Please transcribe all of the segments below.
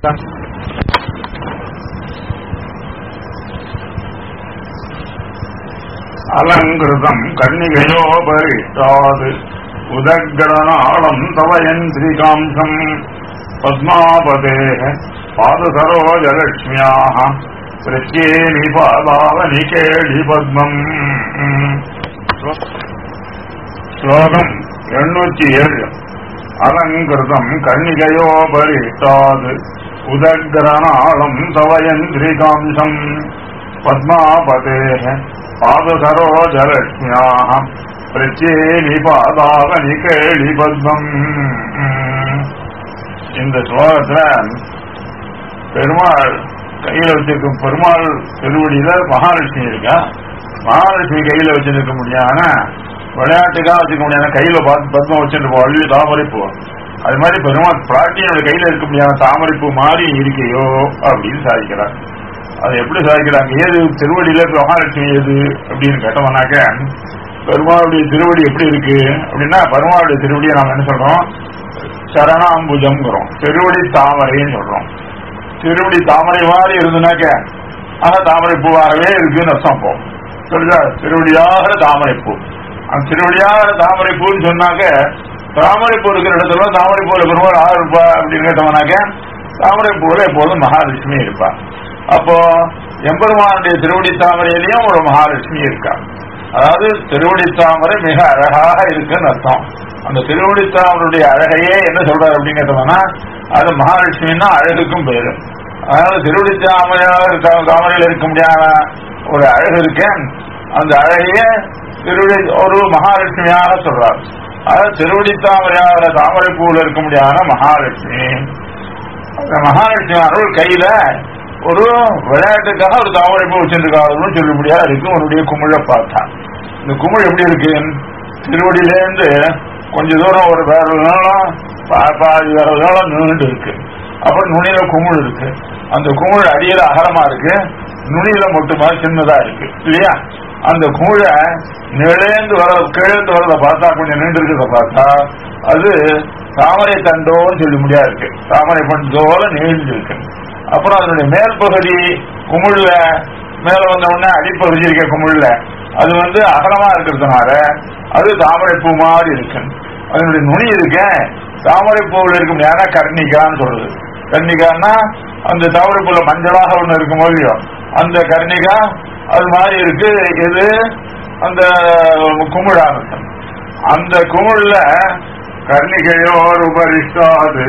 அலங்கிருதம் கன்னிகையோபரிஷ்டாது உதகரணாளம் தவயந்திரிகாம்சம் பத்மாபதே பாதசரோஜலட்சுமியாக பிரத்யேனி பாதாவனி கேளி பத்மம் ஸ்லோகம் எண்ணூற்றி ஏழு அலங்கிருதம் கன்னிகையோபரிஷ்டாது உதகரணாளம் தவயந்திரிகாம்சம் பத்மாபதே பாதசரோஜலட்சுமியாக பிரத்யேனி பாதாவனி கேளி பத்மம் இந்த ஸ்லோகத்துல பெருமாள் கையில வச்சிருக்கும் பெருமாள் திருவடியில மகாலட்சுமி இருக்கா மகாலட்சுமி கையில வச்சிருக்க முடியாத விளையாட்டுக்காக வச்சுக்க முடியாத கையில பார்த்து பத்மம் வச்சுட்டு போ அள்ளி தாமரைப்பூ அது மாதிரி பெருமாள் பிராட்டியோட கையில இருக்க முடியாத தாமரைப்பூ மாறி இருக்கையோ அப்படின்னு சாதிக்கிறார் அது எப்படி சாதிக்கிறாங்க ஏது திருவடியில மகாலட்சுமி எது அப்படின்னு கேட்டோம்னாக்க பெருமாளுடைய திருவடி எப்படி இருக்கு அப்படின்னா பெருமாளுடைய திருவடியை நாம என்ன சொல்றோம் சரணாம்புஜம்ங்கிறோம் திருவடி தாமரைன்னு சொல்றோம் திருவடி தாமரை மாதிரி இருந்துனாக்க ஆனா தாமரை பூவாகவே இருக்குன்னு அர்த்தம் போ சொல்லுதா திருவடியாக தாமரை பூ அந்த திருவடியாக தாமரை பூன்னு சொன்னாக்க தாமரை பூ இருக்கிற இடத்துல தாமரை பூல பெருமாள் ஆறு இருப்பா அப்படின்னு கேட்டோம்னாக்க தாமரை பூல எப்போதும் மகாலட்சுமி இருப்பா அப்போ எம்பெருமானுடைய திருவடி தாமரையிலையும் ஒரு மகாலட்சுமி இருக்கா அதாவது திருவடி தாமரை மிக அழகாக இருக்குன்னு அர்த்தம் அந்த திருவடி தாமருடைய அழகையே என்ன சொல்றாரு அப்படின்னு கேட்டோம்னா அது மகாலட்சுமின்னா அழகுக்கும் பேரு அதனால திருவடி தாமரையாக இருக்க தாமரையில் இருக்க முடியாத ஒரு அழகு இருக்கேன் அந்த அழகையே திருவடி ஒரு மகாலட்சுமியாக சொல்றார் அதாவது திருவடி தாமரையாக தாமரை பூவில் இருக்க முடியாத மகாலட்சுமி அந்த மகாலட்சுமி அருள் கையில ஒரு விளையாட்டுக்காக ஒரு தாமரை பூ வச்சிருக்காருன்னு சொல்ல முடியாது இருக்கு உன்னுடைய குமிழ பார்த்தா இந்த குமிழ் எப்படி இருக்கு திருவடியிலேருந்து கொஞ்ச தூரம் ஒரு வேற நாளும் பாதி வேற நாளும் நின்றுட்டு இருக்கு அப்புறம் நுனியில குமிழ் இருக்கு அந்த குமிழ் அடியில அகலமா இருக்கு நுனியில மட்டுமா சின்னதா இருக்கு இல்லையா அந்த குமிழ நிழந்து வர கிழந்து வரத பார்த்தா கொஞ்சம் நின்று இருக்கிறத பார்த்தா அது தாமரை தண்டோன்னு சொல்லி முடியாது இருக்கு தாமரை பண்டோல நீழ்ந்து இருக்கு அப்புறம் அதனுடைய மேல் பகுதி குமிழ்ல மேல வந்த உடனே அடிப்பகுதி இருக்க குமிழ்ல அது வந்து அகலமா இருக்கிறதுனால அது தாமரை பூ மாதிரி இருக்கு அதனுடைய நுனி இருக்க தாமரை பூவில் இருக்க முடியாத கர்ணிகான்னு சொல்றது கர்ணிகான்னா அந்த தாமரை பூல மஞ்சளாக ஒண்ணு இருக்கும் போது அந்த கர்ணிகா அது மாதிரி இருக்கு எது அந்த குமிழா இருக்கு அந்த குமிழ்ல கர்ணிகையோர் உபரிஷ்டாது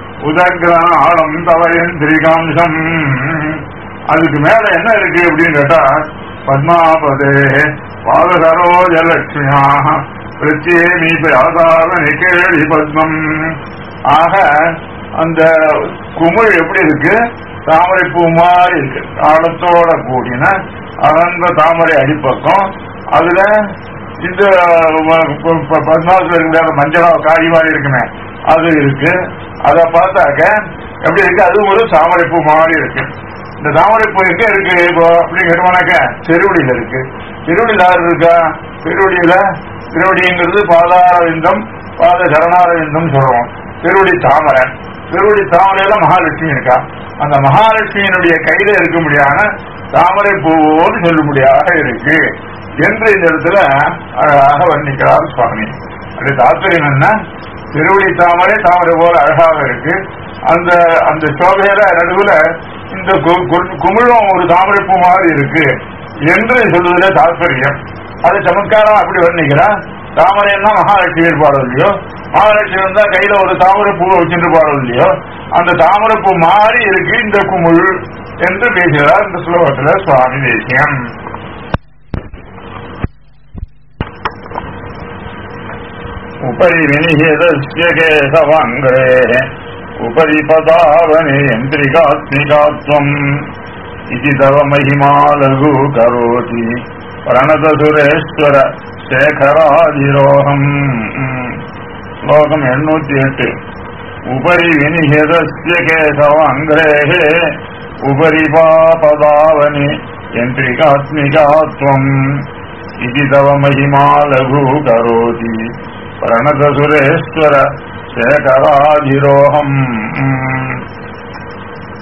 உதகிராணம் தவயந்திரிகாம்சம் அதுக்கு மேல என்ன இருக்கு அப்படின்னு கேட்டா பத்மாபதே பாதசரோஜலட்சுமியா பிரத்யேமி ஆதார நிகேளி பத்மம் ஆக அந்த குமிழ் எப்படி இருக்கு தாமரை பூ மாதிரி இருக்கு காலத்தோட கூடின அகன்ற தாமரை அடிப்பக்கம் அதுல இந்த பத்மாவத்துல இருக்கிற மஞ்சளா காரி மாதிரி இருக்குமே அது இருக்கு அதை பார்த்தாக்க எப்படி இருக்கு அது ஒரு தாமரை பூ மாதிரி இருக்கு இந்த தாமரை பூ எங்க இருக்கு இப்போ அப்படின்னு கேட்டோம்னாக்க திருவடியில இருக்கு திருவடியில் யாரு இருக்கா திருவடியில திருவடிங்கிறது பாதாரவிந்தம் பாத சரணாரவிந்தம் சொல்றோம் திருவடி தாமரை திருவடி தாமரையில மகாலட்சுமி இருக்கா அந்த மகாலட்சுமியினுடைய கையில இருக்க முடியாத தாமரை பூவோடு சொல்ல முடியாத இருக்கு என்று இந்த இடத்துல அழகாக வர்ணிக்கிறார் சுவாமி அப்படி தாத்பரியம் என்ன திருவடி தாமரை தாமரை போல அழகாக இருக்கு அந்த அந்த சோகையில நடுவுல இந்த குமிழும் ஒரு தாமரை பூ மாதிரி இருக்கு என்று சொல்வதில் தாற்பயம் அது சமத்காரம் அப்படி வர்ணிக்கிறா தாமரைன்னா மகாலட்சுமி இருப்பாரோ இல்லையோ மகாலட்சுமி இருந்தா கையில ஒரு தாமரை பூவை வச்சுட்டு பாரோ இல்லையோ அந்த தாமரை பூ மாறி இருக்கு இந்த குமிழ் என்று பேசுகிறார் இந்த ஸ்லோகத்துல சுவாமி தேசியம் उपरि विनिषेधस्य केशवाङ्ग्रेः उपरि पदावनेन्द्रिकात्मिकात्वम् इति तव महिमा लघु करोति प्रणतसुरेश्वर शेखराधिरोहम् श्लोकम् एण्णूति एट् उपरि विनिषेधस्य केशवाङ्ग्रेः उपरि पदावने यन्त्रिकात्मिकात्वम् इति तव महिमा लघु करोति प्रणतसुरेश्वर சேகராதிரோகம்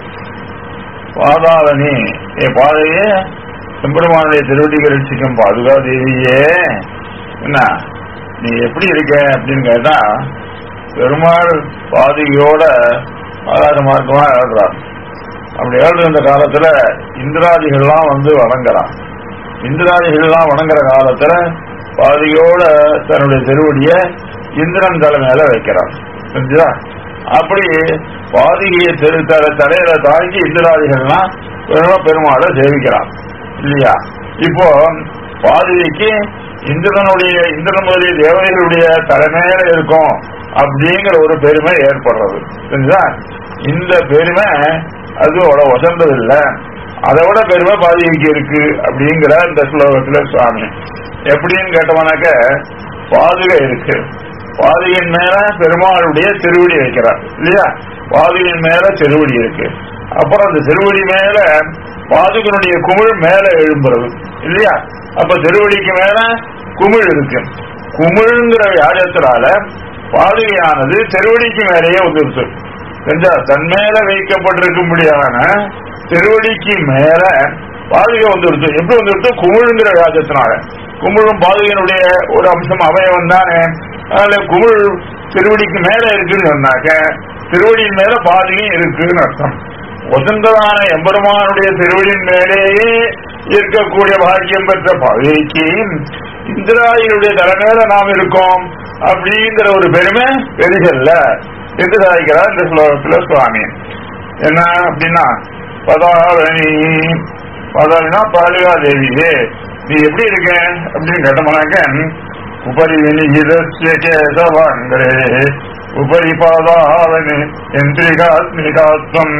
பாதாவனி ஏ பாதையே எம்பெருமானுடைய திருவடிகள் ரட்சிக்கும் பாதுகா தேவியே என்ன நீ எப்படி இருக்க அப்படின்னு கேட்டா பெருமாள் பாதுகையோட ஆகாத மார்க்கமா ஏழ்றான் அப்படி ஏழ்ற இந்த காலத்துல இந்திராதிகள்லாம் வந்து வணங்குறான் இந்திராதிகள்லாம் வணங்குற காலத்துல பாதியோட தன்னுடைய திருவடிய இந்திரன் தலை மேல வைக்கிறான் புரிஞ்சுதா அப்படி பாதிகையை தெரு தலை தலையில தாங்கி இந்திராதிகள்லாம் பெருமா பெருமாளை சேவிக்கிறான் இல்லையா இப்போ பாதிகைக்கு இந்திரனுடைய இந்திரன் முதலிய தேவதைகளுடைய தலைமையில இருக்கும் அப்படிங்கிற ஒரு பெருமை ஏற்படுறது புரிஞ்சுதா இந்த பெருமை அது அவ்வளவு வசந்தது இல்லை அதை விட பெருமை பாதிகைக்கு இருக்கு அப்படிங்கிற இந்த ஸ்லோகத்துல சுவாமி எப்படின்னு கேட்டவனாக்க பாதுகை இருக்கு பாதுகையின் மேல பெருமாளுடைய திருவடி வைக்கிறார் இல்லையா பாதுகையின் மேல திருவடி இருக்கு அப்புறம் அந்த திருவடி மேல பாதுகனுடைய குமிழ் மேல எழும்புறது இல்லையா அப்ப திருவடிக்கு மேல குமிழ் இருக்கு குமிழ்ங்கிற வியாஜத்தினால பாதுகையானது திருவடிக்கு மேலேயே வந்துருச்சு செஞ்சா தன் மேல வைக்கப்பட்டிருக்கும்படியான திருவடிக்கு மேல பாதுகை வந்துருச்சு எப்படி வந்துருச்சு குமிழ்ங்கிற வியாஜத்தினால குமிழும் பாதுகையினுடைய ஒரு அம்சம் அவயவம் தானே அதுல குமிழ் திருவடிக்கு மேல இருக்குன்னு சொன்னாக்க திருவடியின் மேல பாதுகையும் இருக்குன்னு அர்த்தம் வசந்ததான எம்பெருமானுடைய திருவடியின் மேலேயே இருக்கக்கூடிய பாக்கியம் பெற்ற பாதுகைக்கு இந்திராயினுடைய தலைமையில நாம் இருக்கோம் அப்படிங்கிற ஒரு பெருமை பெருகல்ல என்று சாதிக்கிறார் இந்த ஸ்லோகத்துல சுவாமி என்ன அப்படின்னா பதாவணி பதாவணினா பாதுகா தேவியே நீ எப்படி இருக்க அப்படின்னு கேட்டோம்னாக்க உபரி வினிகிதஸ்ய கேசவாங்கரே உபரி பாதாவனி எந்திரிகாத்மிகாத்வம்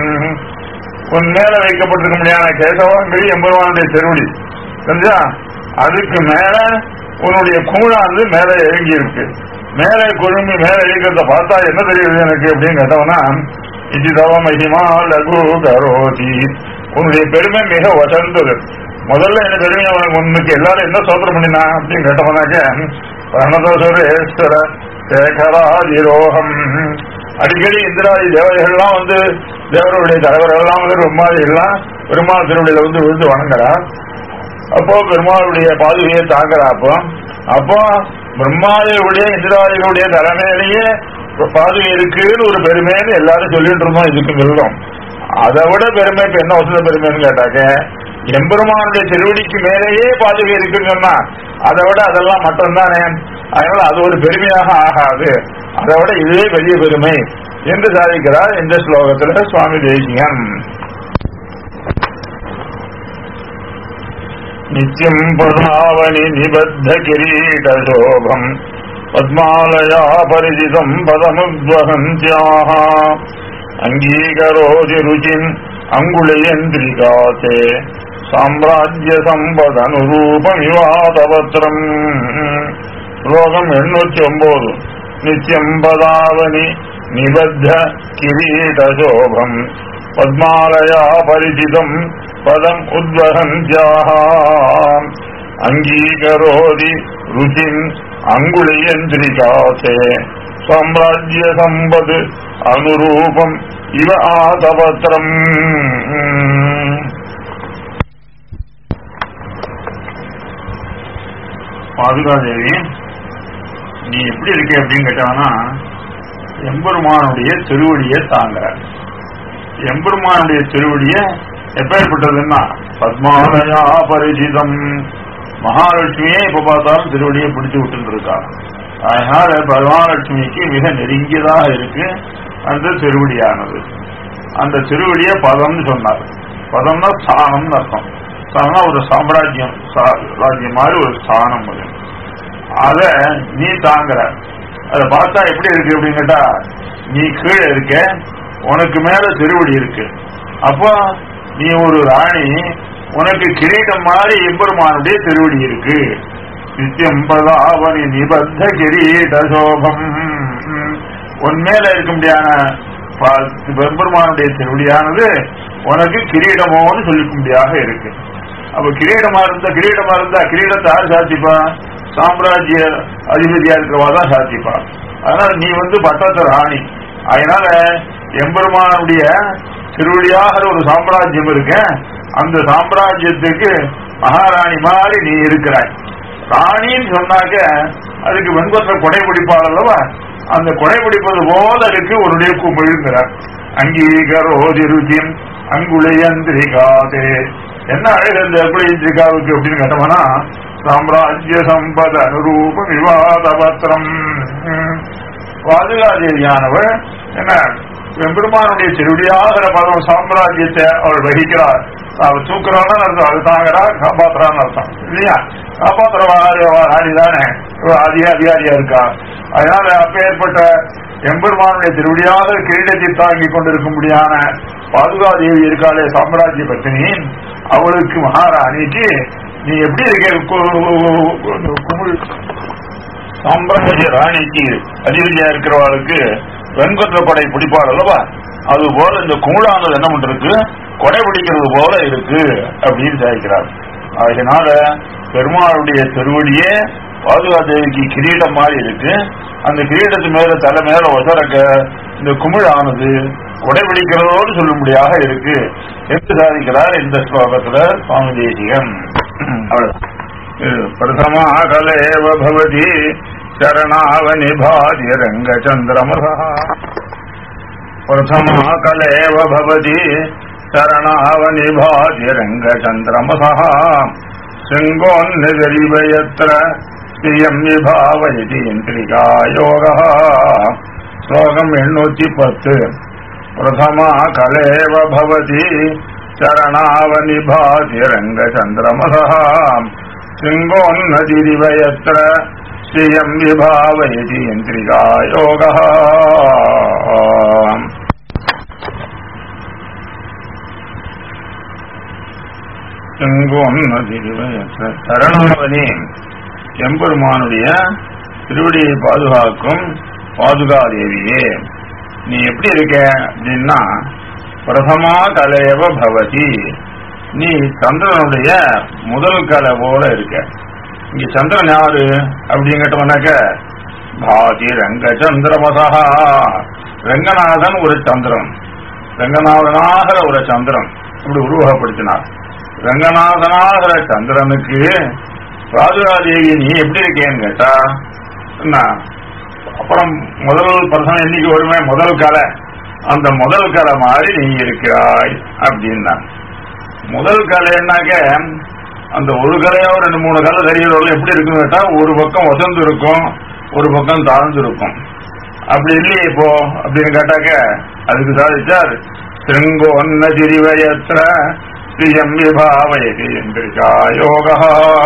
உன் மேல வைக்கப்பட்டிருக்க முடியாத கேசவாங்கரி எம்பெருமானுடைய திருவடி தெரிஞ்சா அதுக்கு மேல உன்னுடைய கூழானது மேல இறங்கி இருக்கு மேலே குழுமி மேல இருக்கிறத பார்த்தா என்ன தெரியுது எனக்கு அப்படின்னு கேட்டவனா இதிதவ மகிமா லகு கரோதி உன்னுடைய பெருமை மிக வசந்தது முதல்ல என்ன பெருமை அவனுக்கு உனக்கு எல்லாரும் என்ன சோதனம் பண்ணினா அப்படின்னு கேட்டவனாக்க பிரணதசுரேஸ்வர சேகராதிரோகம் அடிக்கடி இந்திராதி தேவதைகள்லாம் வந்து தேவருடைய தலைவர்கள்லாம் வந்து பெருமாதிரிலாம் பெருமாள் திருவடியில வந்து விழுந்து வணங்குறான் அப்போ பெருமாளுடைய பாதுகையை தாங்குறா அப்போ அப்போ பிரம்மாதிகளுடைய இந்திராதிகளுடைய தலைமையிலேயே பாதுகை இருக்குன்னு ஒரு பெருமைன்னு எல்லாரும் சொல்லிட்டு இருந்தோம் இதுக்கு சொல்றோம் அதை விட பெருமை இப்ப என்ன வசத பெருமைன்னு கேட்டாக்க எம்பெருமானுடைய திருவடிக்கு மேலேயே பாதுகை இருக்குன்னு சொன்னா அதை விட அதெல்லாம் மட்டும் தானே அதனால அது ஒரு பெருமையாக ஆகாது அதை விட இதுவே பெரிய பெருமை என்று சாதிக்கிறார் இந்த ஸ்லோகத்துல சுவாமி தேசிகன் நித்யம் பர்ணாவணி நிபத்த கிரீடசோபம் பத்மாலயா பரிஜிதம் பதமுத்வகந்தியாக அங்கீகரோதி ருச்சின் அங்குளயந்திரிகாத்தே சாம்ராஜ்ய சம்பதனுரூபமிவாதபத்திரம் ஸ்லோகம் எண்ணூத்தி ஒன்பது நித்யம் பதாவனி நிபத்த கிரீடசோபம் பத்மாலயா பரிஜிதம் பதம் உத்வகந்தியாக அங்கீகரோதி ருச்சின் அங்குளியந்திரிகாசே சாம்ராஜ்ய சம்பது அனுரூபம் இவ ஆதபத்திரம் பாதுகாதேவி நீ எப்படி இருக்க அப்படின்னு கேட்டானா எம்பெருமானுடைய திருவடியை தாங்குற எம்பெருமானுடைய திருவடிய எப்பேற்பட்டதுன்னா பத்மாலயா பரிஜிதம் மகாலட்சுமியே இப்ப பார்த்தாலும் திருவடியை பிடிச்சு விட்டு இருக்கா அதனால பகவானலட்சுமிக்கு மிக நெருங்கியதாக இருக்கு அந்த திருவடியானது அந்த திருவடிய பதம்னு சொன்னார் பதம்னா ஸ்தானம்னு அர்த்தம் ஸ்தானம்னா ஒரு சாம்ராஜ்யம் ராஜ்யம் மாதிரி ஒரு ஸ்தானம் அது அத நீ தாங்குற அதை பார்த்தா எப்படி இருக்கு அப்படின்னு கேட்டா நீ கீழே இருக்க உனக்கு மேல திருவடி இருக்கு அப்போ நீ ஒரு ராணி உனக்கு கிரீடம் மாதிரி எம்பெருமானுடைய திருவடி இருக்கு நித்தியம் பதாவனி நிபத்த கிரீட சோபம் உன் மேல இருக்க முடியான பெருமானுடைய திருவடியானது உனக்கு கிரீடமோன்னு சொல்லிக்கும்படியாக இருக்கு அப்ப கிரீடமா இருந்தா கிரீடமா இருந்தா கிரீடத்தை யார் சாத்திப்பா சாம்ராஜ்ய அதிபதியா இருக்கிறவா தான் சாத்திப்பா அதனால நீ வந்து பட்டத்து ராணி அதனால எம்பெருமானுடைய திருவடியாகிற ஒரு சாம்ராஜ்யம் இருக்கு அந்த சாம்ராஜ்யத்துக்கு மகாராணி மாதிரி நீ இருக்கிறாய் ராணின்னு சொன்னாக்க அதுக்கு வெண்கொற்ற கொடை பிடிப்பாள் அல்லவா அந்த கொடை பிடிப்பது போல இருக்கு உன்னுடைய குமிழ்கிறார் அங்கீகரோதி ருச்சிம் அங்குளையந்திரிகாதே என்ன அழகு இந்த குளையந்திரிகாவுக்கு அப்படின்னு கேட்டோம்னா சாம்ராஜ்ய சம்பத அனுரூப விவாத பத்திரம் பாதுகாதேவியானவள் என்ன எம்பெருமானுடைய திருடியாகிற பதம் சாம்ராஜ்யத்தை அவள் வகிக்கிறார் அவள் தூக்குறான்னு அர்த்தம் அது தாங்கிறா காப்பாத்துறான்னு அர்த்தம் இல்லையா காப்பாத்துறவா ராணிதானே அதிக அதிகாரியா இருக்கா அதனால அப்பேற்பட்ட எம்பெருமானுடைய திருவிடியாக கிரீடத்தை தாங்கி கொண்டிருக்கும்படியான பாதுகாதேவி இருக்காளே சாம்ராஜ்ய பத்தினி அவளுக்கு மகாராணிக்கு நீ எப்படி இருக்க குமிழ் சாம்ராஜ்ய ராணிக்கு அதிபதியா இருக்கிறவளுக்கு வெண்கொற்ற கொடை பிடிப்பாள் அல்லவா அது போல இந்த குமிழானது என்ன பண்றது கொடை பிடிக்கிறது போல இருக்கு அப்படின்னு சாய்க்கிறார் அதனால பெருமாளுடைய திருவடியே பாதுகாதேவிக்கு கிரீடம் மாதிரி இருக்கு அந்த கிரீடத்து மேல தலை மேல ஒசரக்க இந்த குமிழானது கொடைபிடிக்கிறதோடு சொல்லும்படியாக இருக்கு என்று சாதிக்கிறார் இந்த ஸ்லோகத்துல சுவாமி தேசிகன் அவ்வளவுதான் பிரதமா கலேவ பவதி சரணாவனிபாதி ரங்கச்சந்திரமசா பிரதமா கலேவ பவதி சரணாவனிபாதி ரங்கச்சந்திரமசா சிங்கோன்னிதரிவயத்திர ஸ்ரீயம் விபாவயதி இந்திரிகா யோக ஸ்லோகம் எண்ணூத்தி பத்து பிரதமா கலேவ பவதி சரணாவனிபாதி ரங்கச்சந்திரமசா சிங்கோன்னதிரிவயத்திர ஸ்ரீயம் விபாவயதி இந்திரிகா யோக சிங்கோன்னதிரிவயத்திர சரணாவனி எம்பெருமானுடைய திருவடியை பாதுகாக்கும் பாதுகாதேவியே நீ எப்படி இருக்க அப்படின்னா பிரதமா கலையவ பவதி நீ சந்திரனுடைய முதல் கலை போல இருக்க இங்க சந்திரன் யாரு அப்படின்னு கேட்டோம்னாக்க பாதி ரங்க சந்திரமசா ரங்கநாதன் ஒரு சந்திரன் ரங்கநாதனாகிற ஒரு சந்திரன் இப்படி உருவகப்படுத்தினார் ரங்கநாதனாகிற சந்திரனுக்கு ராஜராதேவி நீ எப்படி இருக்கேன்னு கேட்டா என்ன அப்புறம் முதல் பர்சன் என்னைக்கு வருமே முதல் கலை அந்த முதல் கலை மாதிரி நீ இருக்கிறாய் அப்படின்னா முதல் கலைன்னாக்க அந்த ஒரு கலையோ ரெண்டு மூணு கலை தெரியறவர்கள் எப்படி இருக்குன்னு கேட்டா ஒரு பக்கம் வசந்து இருக்கும் ஒரு பக்கம் தாழ்ந்து இருக்கும் அப்படி இல்லையே இப்போ அப்படின்னு கேட்டாக்க அதுக்கு சாதிச்சார் திருங்கோ ஒன்ன திரிவயத்திர ஸ்ரீயம் விபாவயதி எந்திரிகா யோகா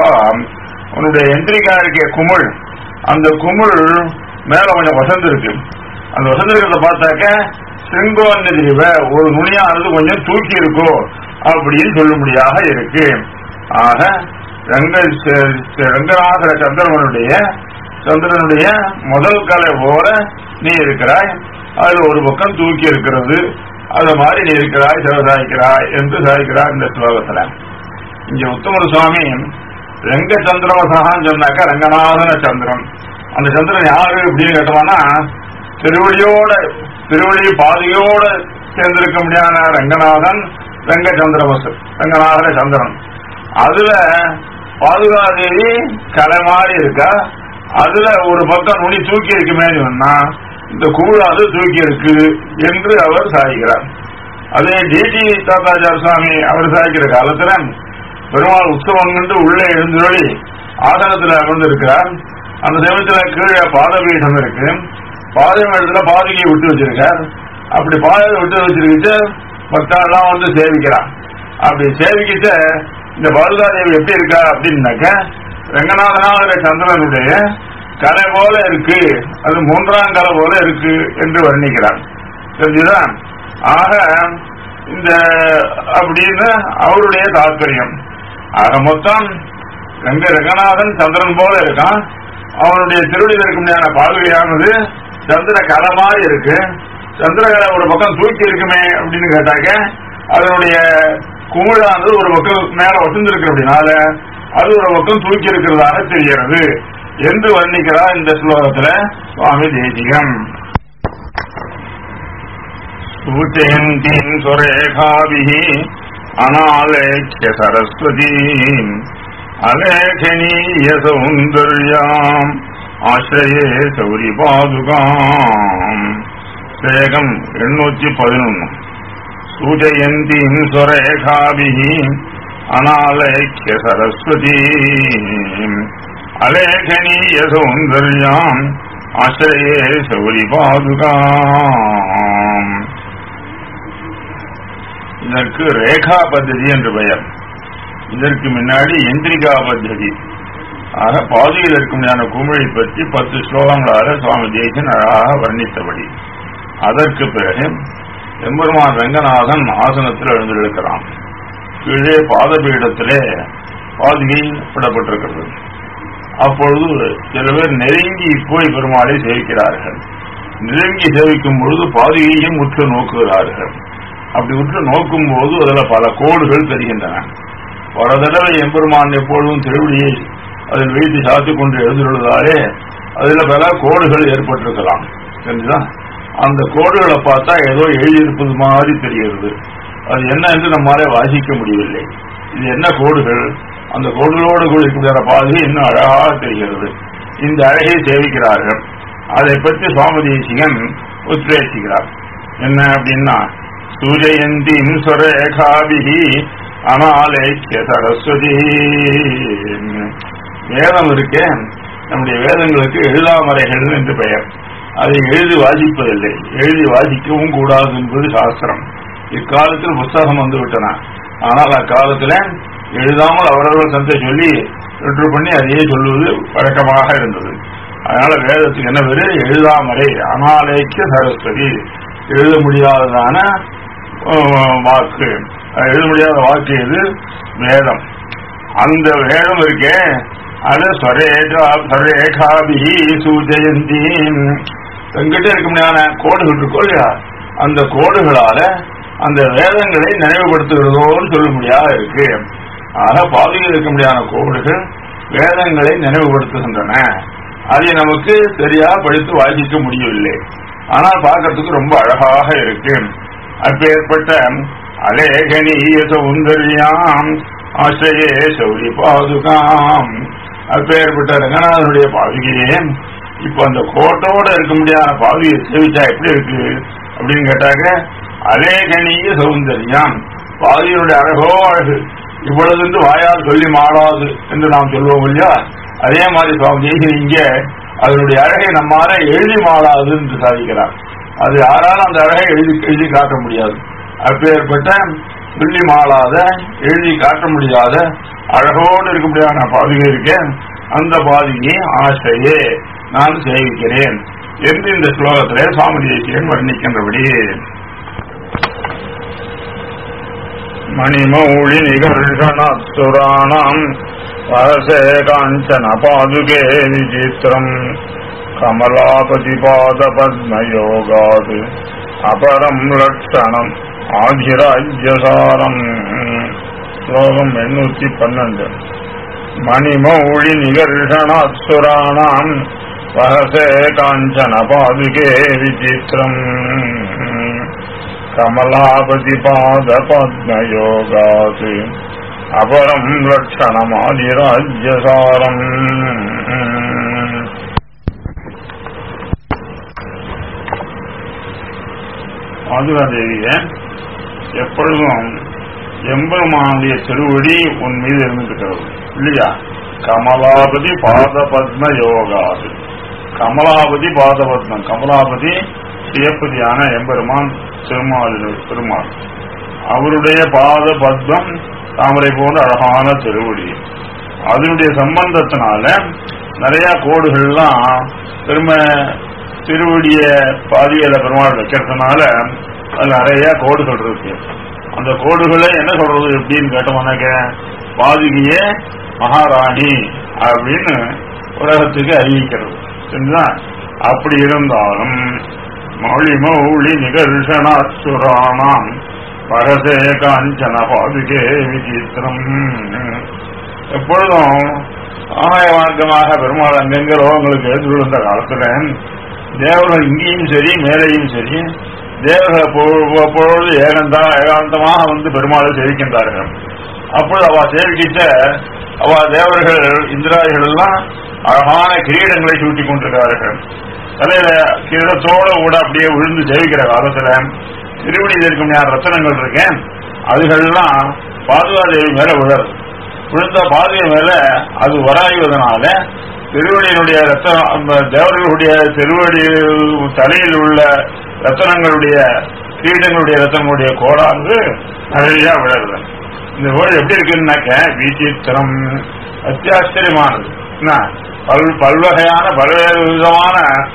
உன்னுடைய எந்திரிகா இருக்க குமிழ் அந்த குமிழ் மேல கொஞ்சம் வசந்து இருக்கு அந்த வசந்து இருக்கிறத பார்த்தாக்க சிங்கோன்னு திரிவ ஒரு நுனியானது கொஞ்சம் தூக்கி இருக்கோ அப்படின்னு சொல்லும்படியாக இருக்கு ஆக ரங்க ரங்கநாதர சந்திரனுடைய சந்திரனுடைய முதல் கலை போல நீ இருக்கிறாய் அதுல ஒரு பக்கம் தூக்கி இருக்கிறது அது மாதிரி நீ இருக்கிறாய் சிவசாய்க்கிறாய் என்று சாய்க்கிறார் இந்த ஸ்லோகத்துல இங்க உத்தமர் சுவாமி ரங்க சந்திரவசகான்னு சொன்னாக்கா ரங்கநாதன சந்திரன் அந்த சந்திரன் யாரு அப்படின்னு கேட்டோம்னா திருவடியோட திருவடி பாதியோட சேர்ந்திருக்க முடியாத ரங்கநாதன் ரங்க சந்திரவசு ரங்கநாதன சந்திரன் அதுல பாதுகாதேவி கலை மாதிரி இருக்கா அதுல ஒரு பக்கம் நுனி தூக்கி இருக்குமே சொன்னா இந்த கூழாது தூக்கி இருக்கு என்று அவர் சாய்கிறார் அதே டிடி தாத்தாச்சார சுவாமி அவர் சாய்க்கிற காலத்துல பெருமாள் உற்சவம் கண்டு உள்ளே எழுந்துள்ளி ஆசனத்துல அமர்ந்திருக்கிறார் அந்த சமயத்துல கீழே பாதபீடம் இருக்கு பாதபீடத்துல பாதுகையை விட்டு வச்சிருக்கார் அப்படி பாதையை விட்டு வச்சிருக்கிட்டு பக்தாலாம் வந்து சேவிக்கிறான் அப்படி சேவிக்கிட்டு இந்த பாதுகாதேவி எப்படி இருக்கா அப்படின்னாக்க ரங்கநாதனாகிற சந்திரனுடைய கலை போல இருக்கு அது மூன்றாம் கலை போல இருக்கு என்று வர்ணிக்கிறார் தெரிஞ்சுதா ஆக இந்த அப்படின்னு அவருடைய தாற்பயம் ஆக மொத்தம் ரங்க ரங்கநாதன் சந்திரன் போல இருக்கான் அவனுடைய திருவடியில் இருக்க முடியாத பாதுகையானது சந்திர கலை மாதிரி இருக்கு சந்திரகலை ஒரு பக்கம் தூக்கி இருக்குமே அப்படின்னு கேட்டாக்க அதனுடைய குமிழானது ஒரு பக்கம் மேல ஒட்டுந்திருக்கு அப்படின்னால அது ஒரு பக்கம் தூக்கி இருக்கிறதாக தெரிகிறது என்று வர்ணிக்கிறார் இந்த ஸ்லோகத்துல சுவாமி தேசிகம் सूचयन्तीम् स्वरेखाभिः अनालेख्य सरस्वतीम् अलेखनीयसौन्दर्याम् ஆசிரியே சௌரி பாதுகாம் சேகம் எண்ணூத்தி பதினொன்னு சூஜயந்தீம் ஸ்வரேகாபிஹி அனாலேக்கிய சரஸ்வதி அலேகனீய சௌந்தர்யாம் ஆசிரியே சௌரி பாதுகாம் இதற்கு ரேகா பద్ధதி என்று பெயர் இதற்கு முன்னாடி எந்திரிகா பద్ధதி ஆக பாதியில் இருக்கும்படியான குமிழை பற்றி பத்து ஸ்லோகங்களாக சுவாமி ஜெயசன் அழகாக வர்ணித்தபடி அதற்கு பிறகு எம்பெருமான் ரங்கநாதன் ஆசனத்தில் எழுந்திருக்கிறான் கீழே பாதபீடத்திலே பாதுகை விடப்பட்டிருக்கிறது அப்பொழுது சில பேர் நெருங்கி போய் பெருமாளை சேவிக்கிறார்கள் நெருங்கி சேவிக்கும் பொழுது பாதுகையையும் உற்று நோக்குகிறார்கள் அப்படி உற்று நோக்கும் போது அதுல பல கோடுகள் தெரிகின்றன பல தடவை எம்பெருமான் எப்பொழுதும் திருவடியை அதில் வைத்து சாத்திக் கொண்டு எழுந்துள்ளதாலே அதுல பல கோடுகள் ஏற்பட்டிருக்கலாம் தெரிஞ்சுதா அந்த கோடுகளை பார்த்தா ஏதோ எழுதியிருப்பது மாதிரி தெரிகிறது அது என்ன என்று நம்மாலே வாசிக்க முடியவில்லை இது என்ன கோடுகள் அந்த கோடுகளோடு கூடிய பாதை இன்னும் அழகாக தெரிகிறது இந்த அழகை சேவிக்கிறார்கள் அதை பற்றி சுவாமி தேசிகன் உத்வேசிக்கிறார் என்ன அப்படின்னா சூரியந்தி இன்ஸ்வரேகாபிகி அனாலேக்கிய சரஸ்வதி வேதம் இருக்கே நம்முடைய வேதங்களுக்கு எழுதாமறைகள் என்று பெயர் அதை எழுதி வாசிப்பதில்லை எழுதி வாசிக்கவும் கூடாது என்பது சாஸ்திரம் இக்காலத்தில் புஸ்தகம் வந்து விட்டன ஆனால் அக்காலத்தில் எழுதாமல் அவரவர்கள் தந்தை சொல்லி வெற்று பண்ணி அதையே சொல்லுவது வழக்கமாக இருந்தது அதனால வேதத்துக்கு என்ன பேரு எழுதாமறை அனாலேக்கிய சரஸ்வதி எழுத முடியாததான வாக்கு எழுத முடியாத வாக்கு எது வேதம் அந்த வேதம் இருக்கே அது ஸ்வரேகாபிஹி சூஜயந்தி எங்கிட்ட இருக்க முடியாத கோடுகள் இருக்கோ இல்லையா அந்த கோடுகளால அந்த வேதங்களை நினைவுபடுத்துகிறதோன்னு சொல்ல முடியாத இருக்கு ஆக பாதையில் இருக்க முடியாத கோடுகள் வேதங்களை நினைவுபடுத்துகின்றன அதை நமக்கு சரியா படித்து வாசிக்க முடியவில்லை ஆனால் பார்க்கறதுக்கு ரொம்ப அழகாக இருக்கு அப்பேற்பட்ட அலேகனீய சௌந்தர்யாம் ஆசிரியே சௌரி பாதுகாம் அப்பேற்பட்ட ரங்கநாதனுடைய பாதுகையே இப்ப அந்த கோட்டோட இருக்க முடியாத பாதுகையை சேவிச்சா எப்படி இருக்கு அப்படின்னு கேட்டாக்க அலேகனீய சௌந்தர்யம் பாதுகையினுடைய அழகோ அழகு இவ்வளவு என்று வாயால் சொல்லி மாறாது என்று நாம் சொல்லுவோம் இல்லையா அதே மாதிரி சுவாமி ஜெய்சன் இங்க அதனுடைய அழகை நம்மால எழுதி மாறாது என்று சாதிக்கிறார் அது யாராலும் அந்த அழகை எழுதி எழுதி காட்ட முடியாது அப்பேற்பட்ட சொல்லி மாளாத எழுதி காட்ட முடியாத அழகோடு இருக்க முடியாத பாதுகை இருக்கேன் அந்த பாதுகையை ஆசையே நான் சேவிக்கிறேன் என்று இந்த ஸ்லோகத்திலே சுவாமி தேசியன் வர்ணிக்கின்றபடி மணிமௌழி நிகழ்ஷணத்துராணாம் வரசே காஞ்சன பாதுகே விசித்திரம் கமலாபதி பாத பத்மயோகாது அபரம் லட்சணம் ஆதிராஜ்யசாரம் ஸ்லோகம் எண்ணூத்தி பன்னெண்டு மணிமௌழி நிகர்ஷணாசுராணாம் வகசே காஞ்சன பாதுகே விசித்திரம் கமலாபதி பாத பத்மயோகாது அபரம் லட்சணமாதிராஜ்யசாரம் பாதுகாதேவிய எப்பொழுதும் எம்பெருமானுடைய திருவடி உன் மீது இருந்துருக்கிறது இல்லையா கமலாபதி பாத பத்ம யோகாது கமலாபதி பாத பத்மம் கமலாபதி சிவப்பதியான எம்பெருமான் திருமாலின் பெருமாள் அவருடைய பாத பத்மம் தாமரை போன்ற அழகான திருவடி அதனுடைய சம்பந்தத்தினால நிறைய கோடுகள்லாம் திரும்ப திருவடிய பாதியில பெருமாள் வைக்கிறதுனால அது நிறைய கோடுகள் இருக்கு அந்த கோடுகளை என்ன சொல்றது எப்படின்னு கேட்டோம்னாக்க பாதுகிய மகாராணி அப்படின்னு உலகத்துக்கு அறிவிக்கிறது சரிங்களா அப்படி இருந்தாலும் மௌழி மௌழி நிகர்ஷனாசுராணாம் பரதே காஞ்சன பாதுகே விசித்திரம் எப்பொழுதும் ஆதாய மார்க்கமாக பெருமாள் அங்கங்க ரோகங்களுக்கு எழுந்து விழுந்த காலத்துல தேவர்கள் இங்கேயும் சரி மேலேயும் சரி தேவர்கள் அப்பொ- அப்பொழுது ஏகந்தா ஏகாந்தமாக வந்து பெருமாளை சேவிக்கின்றார்கள் அப்பொழுது அவ சேவிக்கிட்ட அவ தேவர்கள் இந்திராதிகள் எல்லாம் அழகான கிரீடங்களை சூட்டிக் கொண்டிருக்கிறார்கள் தலையில கிரீடத்தோட கூட அப்படியே விழுந்து சேவிக்கிற காலத்துல திருவடியில் இருக்கும் யார் ரத்தனங்கள் இருக்கேன் அதுகள்லாம் பாதுகாதேவி மேல விழறது விழுந்த பாதுகை மேல அது வராய்வதனால திருவடியினுடைய ரத்தம் அந்த தேவர்களுடைய திருவடி தலையில் உள்ள ரத்தனங்களுடைய கீடங்களுடைய ரத்தனங்களுடைய கோடானது நிறைய விழறது இந்த கோடு எப்படி இருக்குன்னாக்க விசித்திரம் அத்தியாச்சரியமானது என்ன பல் பல்வகையான பல்வேறு விதமான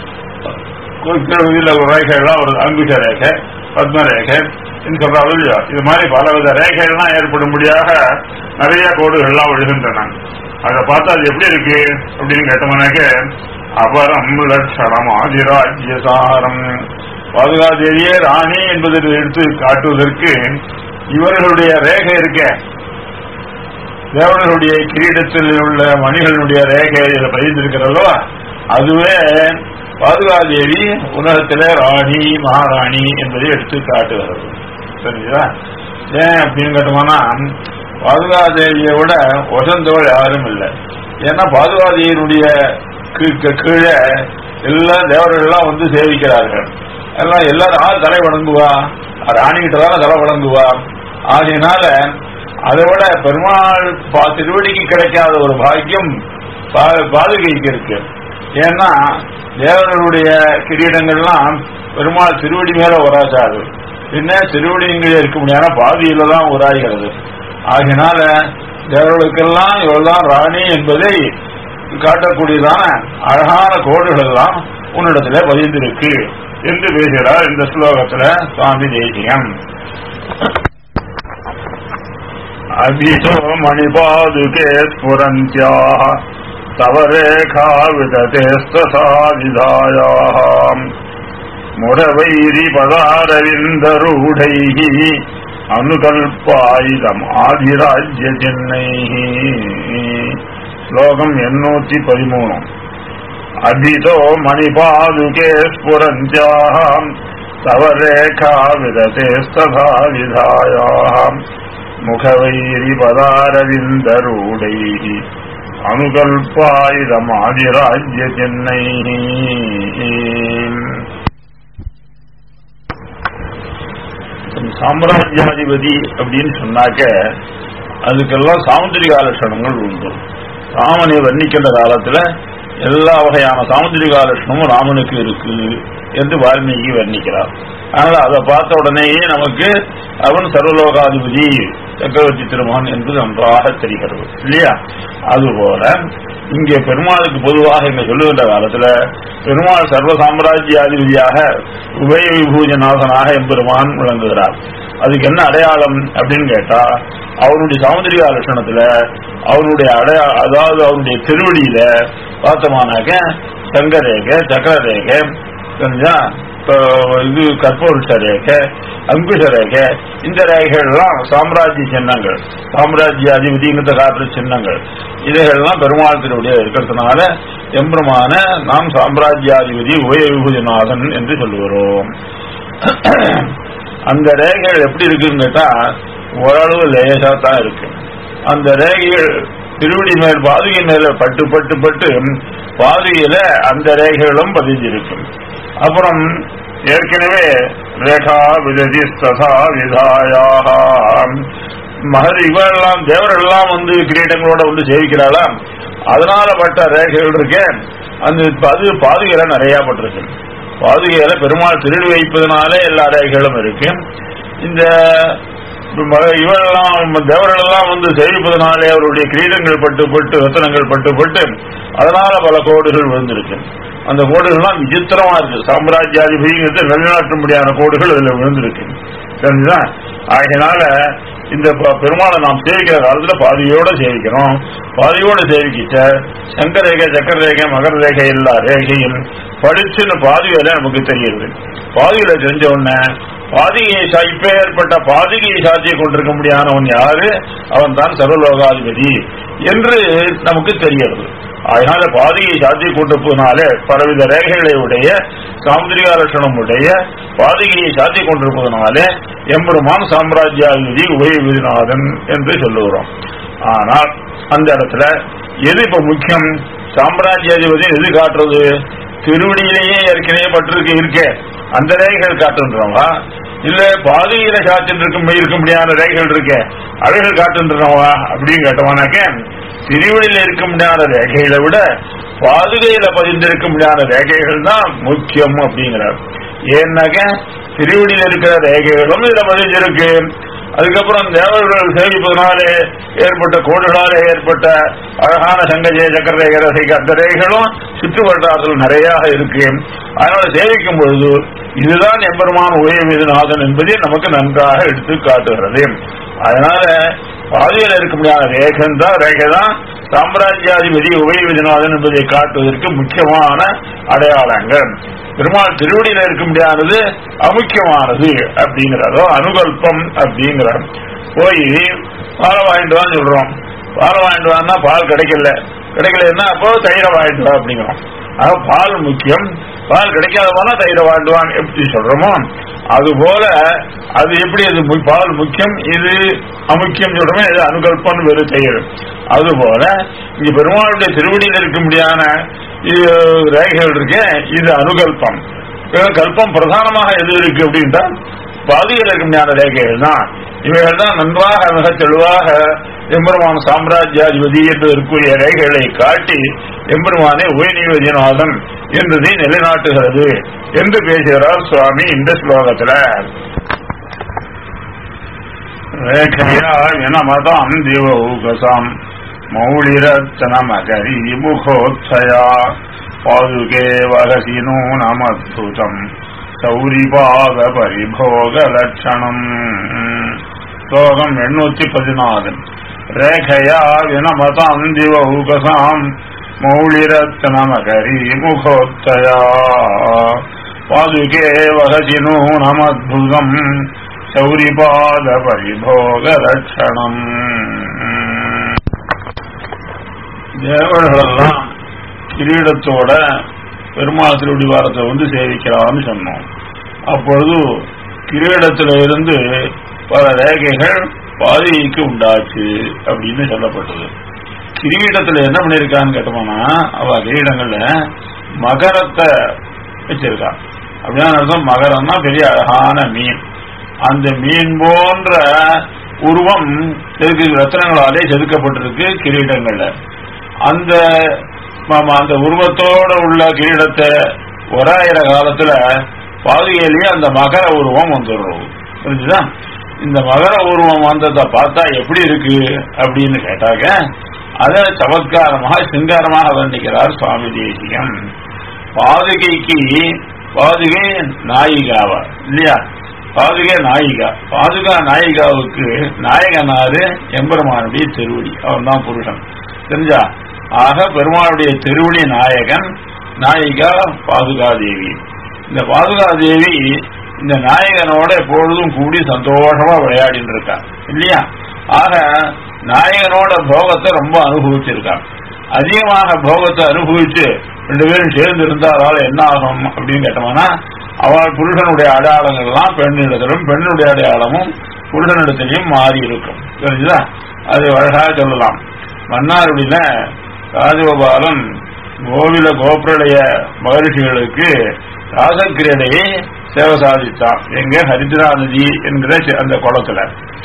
இதுல ரேகைகள்லாம் வருது அங்குஷ ரேகை பத்ம ரேகை சொல்றாங்க இல்லையா இது மாதிரி பலவித ரேகைகள்லாம் ஏற்படும்படியாக நிறைய கோடுகள்லாம் விழுகின்றன அதை பார்த்தா அது எப்படி இருக்கு அப்படின்னு கேட்டோம்னாக்க அபரம் லட்சணம் ஆதிராஜ்யசாரம் பாதுகாதேவியே ராணி என்பதை எடுத்து காட்டுவதற்கு இவர்களுடைய ரேகை இருக்க தேவர்களுடைய கிரீடத்தில் உள்ள மணிகளுடைய ரேகை இதில் பதிந்திருக்கிறதோ அதுவே பாதுகாதேவி உலகத்திலே ராணி மகாராணி என்பதை எடுத்து காட்டுகிறது சரிங்களா ஏன் அப்படின்னு கேட்டோம்னா பாதுகாதேவியை விட வசந்தவள் யாரும் இல்லை ஏன்னா பாதுகாதேவியினுடைய கீ- கீ- கீழே எல்லா தேவர்கள் எல்லாம் வந்து சேவிக்கிறார்கள் எல்லாம் எல்லாரும் யார் தலை வணங்குவா ராணிகிட்ட தானே தலை வணங்குவா ஆகையினால அதை விட பெருமாள் பா- திருவடிக்கு கிடைக்காத ஒரு பாக்கியம் பா- பாதுகைக்கு இருக்கு ஏன்னா தேவர்களுடைய கிரீடங்கள்லாம் பெருமாள் திருவடி மேல உராசாது பின்ன திருவடிங்களே இருக்க முடியாத பாதியில தான் உராய்கிறது ஆகினால தேவர்களுக்கெல்லாம் இவள்தான் ராணி என்பதை காட்டக்கூடியதான அழகான கோடுகள் எல்லாம் உன்னிடத்துல பதிந்திருக்கு என்று பேசுகிறார் இந்த ஸ்லோகத்துல சுவாமி தேசியம் अभितो मणिपादुके स्फुरन्त्याः तव रेखा विदतेस्तथा विधायाः मुरवैरिपदारविन्दरूढैः अनुकल्पायितम् आधिराज्यचिह्नैः श्लोकम् एन्नूति पदिमूणु अभितो मणिपादुके स्फुरन्त्याः तव रेखा विदतेस्तथा विधायाः मुखवैरिपदारविन्दरूढैः अनुकल्पायितमादिराज्यचिह्नैः சாம்ராஜ்யாதிபதி அப்படின்னு சொன்னாக்க அதுக்கெல்லாம் சாமுத்திரிகா லட்சணங்கள் உண்டு ராமனை வர்ணிக்கின்ற காலத்துல எல்லா வகையான சாமுத்திரிகா லட்சணமும் ராமனுக்கு இருக்கு என்று வால்மீகி வர்ணிக்கிறார் அதனால அதை பார்த்த உடனேயே நமக்கு அவன் சர்வலோகாதிபதி சக்கரவர்த்தி திருமகன் என்று நன்றாக தெரிகிறது இல்லையா அதுபோல இங்கே பெருமாளுக்கு பொதுவாக இங்க சொல்லுகின்ற காலத்துல பெருமாள் சர்வ சாம்ராஜ்யாதிபதியாக உபய விபூஜநாதனாக எம்பெருமான் விளங்குகிறார் அதுக்கு என்ன அடையாளம் அப்படின்னு கேட்டா அவனுடைய சாமுதிரிகா லட்சணத்துல அவனுடைய அடையா அதாவது அவனுடைய திருவடியில பார்த்தோமானாக்க சங்கரேகை சக்கரரேகை தெரிஞ்சா இப்போ இது கற்பூருஷ ரேகை அங்குஷ ரேகை இந்த ரேகைகள்லாம் சாம்ராஜ்ய சின்னங்கள் சாம்ராஜ்ய அதிபதிங்கிற காட்டுற சின்னங்கள் இதைகள்லாம் பெருமாள் திருவடியா இருக்கிறதுனால எம்பெருமான நாம் சாம்ராஜ்யாதிபதி உபய விபூதிநாதன் என்று சொல்லுகிறோம் அந்த ரேகைகள் எப்படி இருக்குன்னு கேட்டா ஓரளவு லேசா தான் இருக்கு அந்த ரேகைகள் திருவடி மேல் பாதுகை மேல பட்டு பட்டு பட்டு பாதுகையில அந்த ரேகைகளும் பதிஞ்சிருக்கும் அப்புறம் ஏற்கனவே ரேகா விததி ததா விதாயாக மகர் இவெல்லாம் தேவரெல்லாம் வந்து கிரீடங்களோட வந்து சேவிக்கிறாளா அதனால பட்ட ரேகைகள் இருக்கே அந்த அது பாதுகையில நிறைய பட்டிருக்கு பாதுகையில பெருமாள் திருடி வைப்பதனாலே எல்லா ரேகைகளும் இருக்கு இந்த ம- இவரெல்லாம் தேவரெல்லாம் வந்து சேவிப்பதனாலே அவருடைய கிரீடங்கள் பட்டு பட்டு ரத்தனங்கள் பட்டு பட்டு அதனால பல கோடுகள் விழுந்திருக்கு அந்த கோடுகள்லாம் விசித்திரமா இருக்கு சாம்ராஜ்யாதிபதிங்கிறது நிலைநாட்டும்படியான கோடுகள் இதுல விழுந்திருக்கு தெரிஞ்சுதா ஆகையினால இந்த ப- பெருமாளை நாம் சேவிக்கிற காலத்துல பாதியோட சேவிக்கிறோம் பாதியோட சேவிக்கிட்ட சங்கர ரேகை சக்கர ரேகை மகர ரேகை எல்லா ரேகையும் படிச்சுன்னு பாதியில நமக்கு தெரியுது பாதியில தெரிஞ்ச உடனே பாதிகையை சா- இப்ப ஏற்பட்ட பாதிகையை சாட்சியை கொண்டிருக்க முடியாதவன் யாரு அவன் தான் சர்வலோகாதிபதி என்று நமக்கு தெரிகிறது அதனால பாதியை சாத்தி கொண்டிருப்பதனாலே பலவித ரேகைகளை உடைய சாமுதிரிகா லட்சணம் உடைய பாதிகையை சாத்தி கொண்டிருப்பதனாலே எம்பெருமான் சாம்ராஜ்யாதிபதி உபயவிதிநாதன் என்று சொல்லுகிறோம் ஆனால் அந்த இடத்துல எது இப்ப முக்கியம் சாம்ராஜ்யாதிபதி எது காட்டுறது திருவடியிலேயே ஏற்கனவே பட்டிருக்கு இருக்கே அந்த ரேகைகள் காட்டுன்றவா இல்ல பாதியில காத்துட்டு இருக்கும் இருக்க முடியாத ரேகைகள் இருக்கே அவைகள் காட்டுன்றவா அப்படின்னு கேட்டவானாக்க திருவடியில இருக்க முடியாத ரேகைகளை விட பாதுகையில பதிந்திருக்க முடியாத ரேகைகள் தான் முக்கியம் அப்படிங்கிறார் ஏன்னாக்க திருவடியில இருக்கிற ரேகைகளும் இதுல பதிஞ்சிருக்கு அதுக்கப்புறம் தேவர்கள் சேவிப்பதனாலே ஏற்பட்ட கோடுகளாலே ஏற்பட்ட அழகான சங்கஜய சக்கர ரேகை ரசிக அந்த ரேகைகளும் சுற்றுவட்டாரத்தில் நிறைய இருக்கு அதனால சேவிக்கும் பொழுது இதுதான் எம்பெருமான் உயர்வீதுநாதன் என்பதை நமக்கு நன்றாக எடுத்து காட்டுகிறது அதனால பாதையில் இருக்க முடியாத ரேகன் தான் ரேகை தான் சாம்ராஜ்யாதிபதி உபயவிதிநாதன் என்பதை காட்டுவதற்கு முக்கியமான அடையாளங்கள் பெருமாள் திருவடியில இருக்க முடியாதது அமுக்கியமானது அப்படிங்கிறதோ அனுகல்பம் அப்படிங்கிறார் போய் பாலை வாங்கிட்டு வான்னு சொல்றோம் பாலை வாங்கிட்டு வான்னா பால் கிடைக்கல கிடைக்கலன்னா அப்போ தயிரை வாங்கிட்டு வா அப்படிங்கிறோம் ஆக பால் முக்கியம் பால் கிடைக்காத போனா தயிரை வாண்டுவான் எப்படி சொல்றோமோ அது போல அது எப்படி அது மு- பால் முக்கியம் இது அமுக்கியம் சொல்றோமோ இது அனுகல்பம் வெறு தயிர் அது போல இங்க பெருமாளுடைய திருவடியில் இருக்க முடியாத இது ரேகைகள் இருக்கு இது அனுகல்பம் இது கல்பம் பிரதானமாக எது இருக்கு அப்படின்ட்டா பாதியில் இருக்க முடியாத ரேகைகள் தான் இவைகள் தான் நன்றாக மிக தெளிவாக எம்பெருமான் சாம்ராஜ்யாதிபதி என்பதற்குரிய ரேகைகளை காட்டி எம்பெருமானை உயர்நீதிநாதன் என்பதை நிலைநாட்டுகிறது என்று பேசுகிறார் சுவாமி இந்த ஸ்லோகத்துல ரேகையா வினமதாம் திவௌகசாம் மௌளிரத்தனமகரி முகோத்சயா பாதுகே வகசி நூனமத்புதம் சௌரிபாத பரிபோக லட்சணம் ஸ்லோகம் எண்ணூத்தி பதினாலு ரேகையா வினமதாம் திவௌகசாம் மௌளிரத்னமகரி முகோத்தயா பாதுகே வகசி நூனமத்புதம் சௌரிபாத பரிபோக லட்சணம் தேவர்களெல்லாம் கிரீடத்தோட பெருமாள் திருவடி வாரத்தை வந்து சேவிக்கலாம்னு சொன்னோம் அப்பொழுது கிரீடத்துல இருந்து பல ரேகைகள் பாதிக்கு உண்டாச்சு அப்படின்னு சொல்லப்பட்டது கிரீடத்துல என்ன பண்ணிருக்கான்னு கேட்டோம்னா அவ கிரீடங்கள்ல மகரத்தை வச்சிருக்கா அப்படின்னா அர்த்தம் மகரம்னா பெரிய அழகான மீன் அந்த மீன் போன்ற உருவம் செதுக்கு ரத்தனங்களாலே செதுக்கப்பட்டிருக்கு கிரீடங்கள்ல அந்த ஆமா, அந்த உருவத்தோட உள்ள கிரீடத்தை ஒராயிர காலத்துல பாதுகையிலேயே அந்த மகர உருவம் வந்துடும் புரிஞ்சுதா இந்த மகர உருவம் வந்ததை பார்த்தா எப்படி இருக்கு அப்படின்னு கேட்டாக்க அதை சமத்காரமாக சிங்காரமாக வர்ணிக்கிறார் சுவாமி தேசிகம் பாதுகைக்கு பாதுகை நாயிகாவா இல்லையா பாதுகா நாயிகா பாதுகா நாயிகாவுக்கு நாயகனாரு எம்பெருமானுடைய திருவடி அவன் தான் புருஷன் தெரிஞ்சா ஆக பெருமாளுடைய திருவடி நாயகன் நாயிகா பாதுகாதேவி இந்த பாதுகாதேவி இந்த நாயகனோட எப்பொழுதும் கூடி சந்தோஷமா விளையாடிட்டு இருக்கா இல்லையா ஆக நாயகனோட போகத்தை ரொம்ப அனுபவிச்சிருக்கா அதிகமாக போகத்தை அனுபவிச்சு ரெண்டு பேரும் சேர்ந்து இருந்தால் என்ன ஆகும் அப்படின்னு கேட்டோம்னா அவள் புருஷனுடைய அடையாளங்கள் எல்லாம் பெண்ணிடத்திலும் பெண்ணுடைய அடையாளமும் புருஷனிடத்திலையும் மாறி இருக்கும் தெரிஞ்சுதா அது அழகாக சொல்லலாம் மன்னாருடைய ராஜகோபாலன் கோவில கோபுரடைய மகரிஷிகளுக்கு ராசக்கிரீடையை சேவை சாதித்தான் எங்க ஹரித்ரா நதி என்கிற சி- அந்த குளத்துல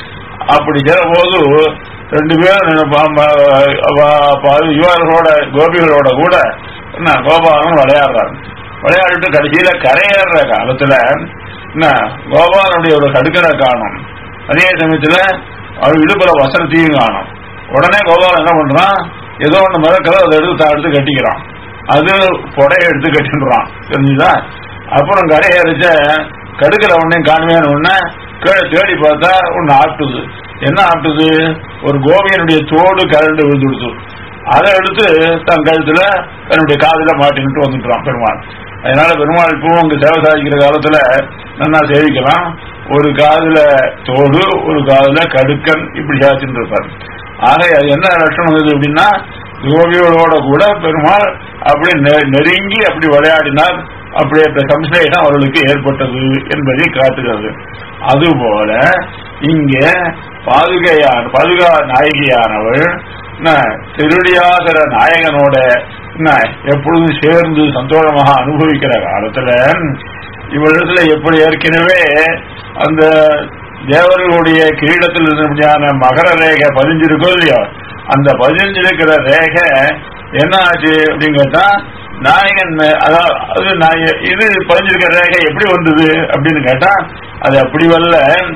அப்படி செய்ற போது ரெண்டு பேரும் ப- ப- ப- ப- இவர்களோட கோபிகளோட கூட என்ன கோபாலன் விளையாடுறாங்க விளையாடிட்டு கடைசியில கரையேற காலத்துல என்ன கோபாலனுடைய ஒரு கடுக்கரை காணும் அதே சமயத்துல அவர் இடுப்புல வசனத்தையும் காணும் உடனே கோபாலன் என்ன பண்றான் ஏதோ ஒண்ணு மறக்கிறத அதை எடுத்து தா- எடுத்து கட்டிக்கிறான் அது புடைய எடுத்து கட்டிடுறான் தெரிஞ்சுதா அப்புறம் கரையேறிச்ச கடுக்கிற உடனே காணுமேனு உடனே கீழே தேடி பார்த்தா ஒன்னு ஆட்டுது என்ன ஆட்டுது ஒரு கோபியனுடைய தோடு கரண்டு விழுந்துடுச்சு அதை எடுத்து தன் கழுத்துல தன்னுடைய காதுல மாட்டிக்கிட்டு வந்துட்டுறான் பெருமாள் அதனால பெருமாள் இப்பவும் உங்க சேவை சாதிக்கிற காலத்துல நல்லா சேவிக்கலாம் ஒரு காதுல தோடு ஒரு காதுல கடுக்கன் இப்படி சாதிச்சுட்டு இருப்பார் ஆக அது என்ன லட்சணம் இது அப்படின்னா கோபிகளோட கூட பெருமாள் அப்படி நெ- நெருங்கி அப்படி விளையாடினார் அப்படி அந்த சம்சயம் அவர்களுக்கு ஏற்பட்டது என்பதை காட்டுகிறது அதுபோல இங்கே பாதுகையார் பாதுகா நாயகியானவள் என்ன, திருடியாகிற நாயகனோட என்ன, எப்பொழுதும் சேர்ந்து சந்தோஷமாக அனுபவிக்கிற காலத்துல இவரிடத்துல எப்படி ஏற்கனவே அந்த தேவர்களுடைய கிரீடத்தில் இருந்தபடியான மகர ரேகை பதிஞ்சிருக்கோ இல்லையோ அந்த பதிஞ்சிருக்கிற ரேகை என்ன ஆச்சு அப்படின்னு கேட்டா நாயகன் மே- அதாவது அது நாய- இது பதிஞ்சிருக்கிற ரேகை எப்படி வந்தது அப்படின்னு கேட்டா அது அப்படி வரல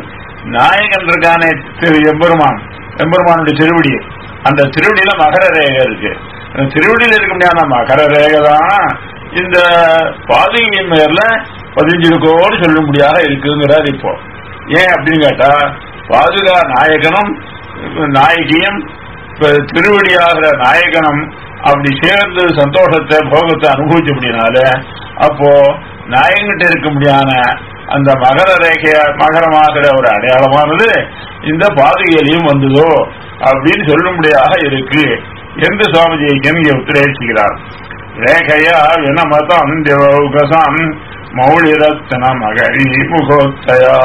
நாயகன் இருக்கானே திரு எம்பெருமான் எம்பெருமானுடைய திருவடி அந்த திருவடியில மகர ரேகை இருக்கு அந்த திருவடியில இருக்க முடியாத மகர ரேகை தான் இந்த பாதுகையின் மேல பதிஞ்சிருக்கோன்னு சொல்லும்படியாக இருக்குங்கிறார் இப்போ ஏன் அப்படின்னு கேட்டா பாதுகா நாயகனும் நாயகியும் இப்ப திருவடியாகிற நாயகனும் அப்படி சேர்ந்து சந்தோஷத்தை போகத்தை அனுபவிச்சபடினால அப்போ நாயகன்கிட்ட இருக்க முடியாத அந்த மகர ரேகைய மகரமாகிற ஒரு அடையாளமானது இந்த பாதுகையிலையும் வந்ததோ அப்படின்னு சொல்லும்படியாக இருக்கு என்று சுவாமிஜி இங்கே உத்தரேசிக்கிறார் ரேகையா வினமதம் திவௌகசாம் மௌளிரத்ன மகரி முகோத்தயா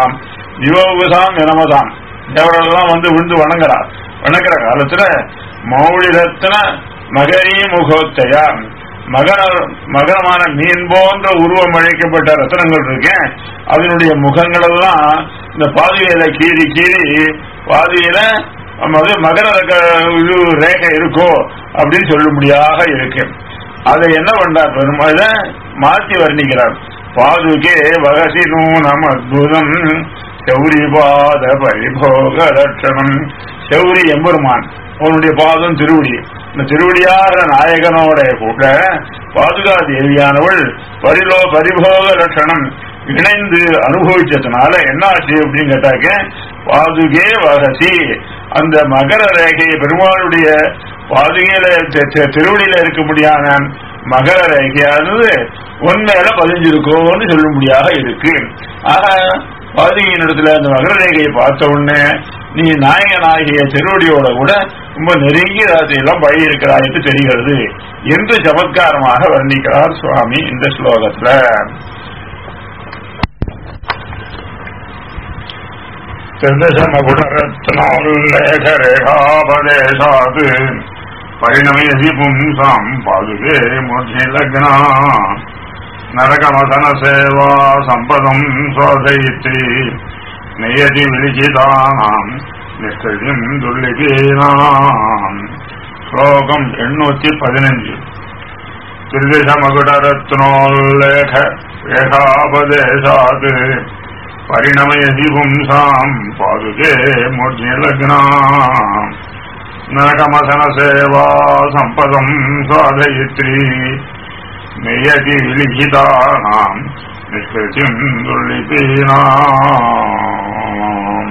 திவௌகசாம் வினமதாம் தேவரெல்லாம் வந்து விழுந்து வணங்குறார் வணங்குற காலத்துல மௌளிரத்ன மகரி முகோத்தயா மகர மகரமான மீன் போன்ற உருவம் அழைக்கப்பட்ட ரத்தனங்கள் இருக்கேன் அதனுடைய முகங்கள் எல்லாம் இந்த பாதையில கீறி கீறி பாதையில அது மகர ரக- இது ரேகை இருக்கோ அப்படின்னு சொல்லும்படியாக இருக்கு அதை என்ன பண்றார் பெருமாள் மாற்றி வர்ணிக்கிறார் பாதுகே வகசி நூனம் அத்புதம் சௌரி பாத பரிபோக லட்சணம் சௌரி எம்பெருமான் அவனுடைய பாதம் திருவடி இந்த திருவடியாகிற நாயகனோட கூட பாதுகா தேவியானவள் பரிலோ பரிபோக லட்சணம் இணைந்து அனுபவிச்சதுனால என்ன ஆச்சு அப்படின்னு கேட்டாக்க பாதுகே வகசி அந்த மகர ரேகை பெருமாளுடைய பாதுகையில தி- தி- திருவடியில இருக்க முடியாத மகர ரேகையானது உண்மையில பதிஞ்சிருக்கோன்னு சொல்லும்படியாக இருக்கு ஆக பாதுகையின் இடத்துல அந்த மகர ரேகையை பார்த்த உடனே நீ நாயகனாகிய திருவடியோட கூட ரொம்ப நெருங்கிய ராத்திரியெல்லாம் பழகி இருக்கிறாய்ட்டு தெரிகிறது என்று சமத்காரமாக வர்ணிக்கிறார் சுவாமி இந்த ஸ்லோகத்துல திருதசமகுணரத்னோல்லேகரேகாபதேசாத் பரிணமயசி பும்சாம் பாதுகே மூர்த்தி லக்னா நரகமதன சேவா சம்பதம் சோதயித்ரி நயதி விலிச்சிதானாம் நிஷ்கிருதிம் துல்லிபீனாம் ஸ்லோகம் எண்ணூத்தி பதினஞ்சு திருதிசமகுடரத்னோல்லேக ஏகாபதேசாத் परिणमयसि पुंसाम् पादुके मूर्ध्निलग्ना नरकमसनसेवा सम्पदम् साधयित्री मेयति विलिखितानाम् निष्कृतिम् दुर्लिपीनाम्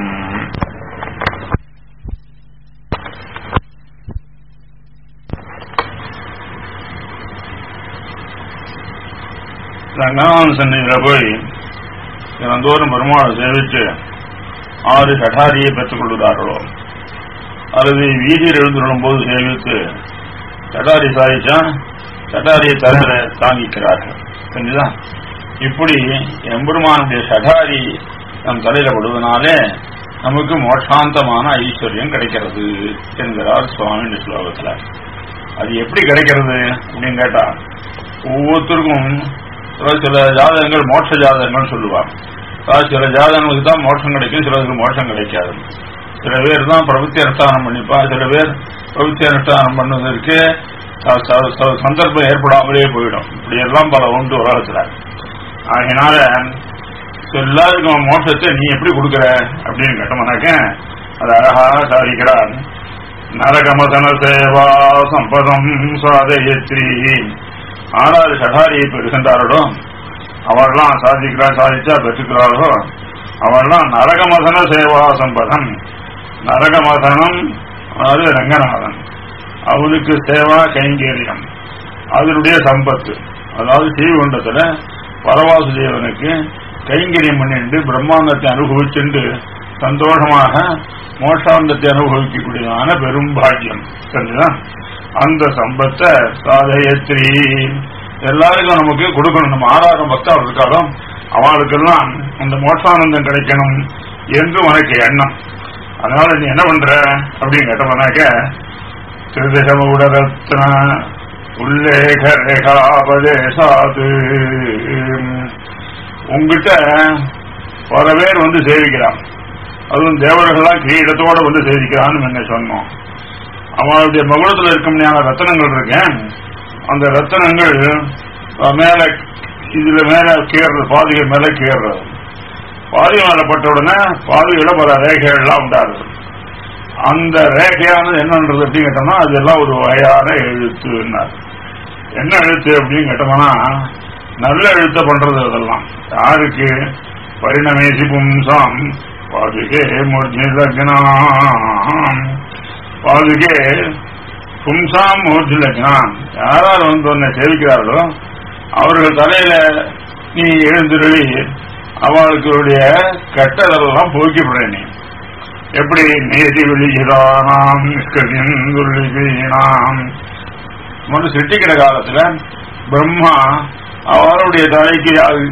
ரங்கநாதன் சன்னிதியில போய் தினந்தோறும் பெருமாளை சேவித்து ஆறு கட்டாரியை பெற்றுக் கொள்கிறார்களோ அல்லது வீதியில் எழுந்துள்ளும் போது சேவித்து கட்டாரி சாதிச்சா கட்டாரியை தலையில தாங்கிக்கிறார்கள் தெரிஞ்சுதா இப்படி எம்பெருமானுடைய சடாரி நம் தலையில விடுவதனாலே நமக்கு மோட்சாந்தமான ஐஸ்வர்யம் கிடைக்கிறது என்கிறார் சுவாமி இந்த ஸ்லோகத்துல அது எப்படி கிடைக்கிறது அப்படின்னு கேட்டா ஒவ்வொருத்தருக்கும் சில- சில ஜாதகங்கள் மோட்ச ஜாதகங்கள் சொல்லுவாங்க அதாவது சில ஜாதகங்களுக்கு தான் மோட்சம் கிடைக்கும் சிலருக்கு மோட்சம் கிடைக்காது சில பேர் தான் பிரபுத்தி அனுஷ்டானம் பண்ணிப்பா சில பேர் பிரபுத்தி அனுஷ்டானம் பண்ணுவதற்கு ச- ச- ச- சந்தர்ப்பம் ஏற்படாமலே போயிடும் இப்படி எல்லாம் பல உண்டு உலகத்துல அதனால எல்லாருக்கும் மோட்சத்தை நீ எப்படி கொடுக்குற அப்படின்னு கேட்டோம்னாக்க அது அழகாக சாதிக்கிறார் நரகமதன சேவா சம்பதம் சாதயத்ரி ஆறாவது சடாரியை இப்ப இருக்கின்றார்களோ அவரெல்லாம் சாதிக்கிறார் சாதிச்சா பெற்றுக்கிறார்களோ அவரெல்லாம் நரகமதன சேவா சம்பதம் நரகமதனம் அதாவது ரங்கநாதன் அவனுக்கு சேவா கைங்கரியம் அதனுடைய சம்பத்து அதாவது ஸ்ரீகுண்டத்துல பரவாசுதேவனுக்கு கைங்கரியம் பண்ணிட்டு பிரம்மாண்டத்தை அனுபவிச்சுண்டு சந்தோஷமாக மோட்சாந்தத்தை அனுபவிக்கக்கூடியதான பெரும் பாக்கியம் தெரிஞ்சுதா அந்த சம்பத்தை சாதயத்ரி எல்லாருக்கும் நமக்கு கொடுக்கணும் நம்ம ஆறாயிரம் பக்தா இருக்காலும் அவளுக்கெல்லாம் அந்த மோட்சானந்தம் கிடைக்கணும் என்று உனக்கு எண்ணம் அதனால நீ என்ன பண்ற அப்படின்னு கேட்டவனாக்க திருதசமகுடரத்ன உல்லேக ரேகாபதேசாது உங்ககிட்ட பல பேர் வந்து சேவிக்கிறான் அதுவும் தேவர்கள்லாம் கிரீடத்தோட வந்து சேவிக்கிறான்னு என்ன சொன்னோம் அவனுடைய மகுடத்தில் இருக்க முடியாத ரத்தனங்கள் இருக்கேன் அந்த ரத்தனங்கள் மேல இதுல மேல கீறது பாதிகை மேல கீறது பாதிகை மேல பட்ட உடனே பாதிகையில பல ரேகைகள்லாம் உண்டாகுது அந்த ரேகையானது என்னன்றது அப்படின்னு கேட்டோம்னா அதெல்லாம் ஒரு வகையான எழுத்துன்னார் என்ன எழுத்து அப்படின்னு கேட்டோம்னா நல்ல எழுத்த பண்றது அதெல்லாம் யாருக்கு பரிணமேசி பும்சாம் பாதுகே மூர்த்தி லக்னாம் பாதுகே பும்சாம் மூர்த்தி லக்னாம் யாரால் வந்து உன்னை சேவிக்கிறார்களோ அவர்கள் தலையில நீ எழுந்துருளி அவர்களுடைய கட்டதெல்லாம் போக்கிவிடுற நீ எப்படி நேதி விழிகிறானாம் நிஷ்கதிந்துள்ளினாம் முதல்ல சிருஷ்டிக்கிற காலத்துல பிரம்மா அவருடைய தலைக்கு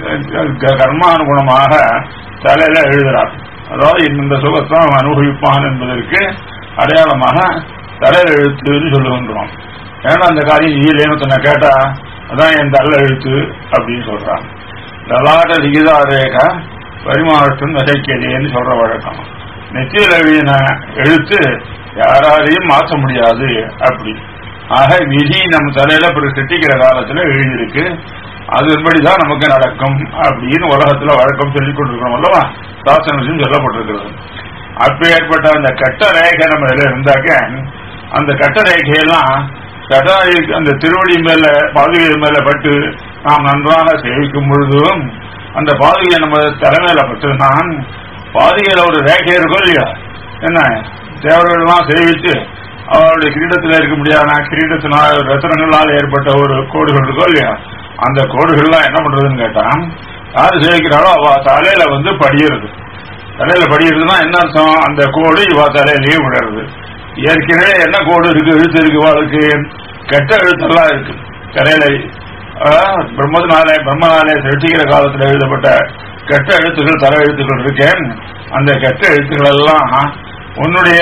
கர்மானுகுணமாக தலையில எழுதுறார் அதாவது இந்த சுகத்தை அவன் அனுபவிப்பான் என்பதற்கு அடையாளமாக தலையில எழுத்துன்னு சொல்லுகின்றோம் ஏன்னா அந்த காரியம் ஈலேன்னு தன்னை கேட்டா அதான் என் தள்ள எழுத்து அப்படின்னு சொல்றான் லலாட்ட லிகிதா ரேகா பரிமாற்றம் நகைக்கதேன்னு சொல்ற வழக்கம் நெத்தியில் எழுதின எழுத்து யாராலையும் மாற்ற முடியாது அப்படி ஆக விதி நம்ம தலையில பிறகு சிட்டிக்கிற காலத்துல எழுதியிருக்கு அதுபடிதான் நமக்கு நடக்கும் அப்படின்னு உலகத்துல வழக்கம் சொல்லிக் கொண்டிருக்கிறோம் அல்லவா சாசனத்திலும் சொல்லப்பட்டிருக்கிறது அப்ப ஏற்பட்ட அந்த கட்ட ரேகை நம்ம இதுல இருந்தாக்க அந்த கட்ட ரேகையெல்லாம் சடாரி அந்த திருவடி மேல பாதுகை மேல பட்டு நாம் நன்றாக சேவிக்கும் பொழுதும் அந்த பாதுகையை நம்ம தலைமையில பட்டுதான் பாதுகையில ஒரு ரேகை இருக்கும் இல்லையா என்ன தேவர்கள்லாம் சேவித்து அவருடைய கிரீடத்தில் இருக்க முடியாத கிரீடத்தினால் ரத்தனங்களால் ஏற்பட்ட ஒரு கோடுகள் இருக்கோ இல்லையா அந்த கோடுகள்லாம் என்ன பண்றதுன்னு கேட்டா யாரு சேவிக்கிறாளோ அவ தலையில வந்து படியிறது தலையில படிக்கிறதுனா என்ன அர்த்தம் அந்த கோடு இவ தலையிலேயே விடுறது ஏற்கனவே என்ன கோடு இருக்கு எழுத்து இருக்கு வாழ்க்கை கெட்ட எழுத்தெல்லாம் இருக்கு தலையில பிரம்மத்தினாலே பிரம்மனாலே சிருஷ்டிக்கிற காலத்தில் எழுதப்பட்ட கெட்ட எழுத்துக்கள் தர எழுத்துக்கள் இருக்கேன் அந்த கெட்ட எழுத்துக்கள் எல்லாம் உன்னுடைய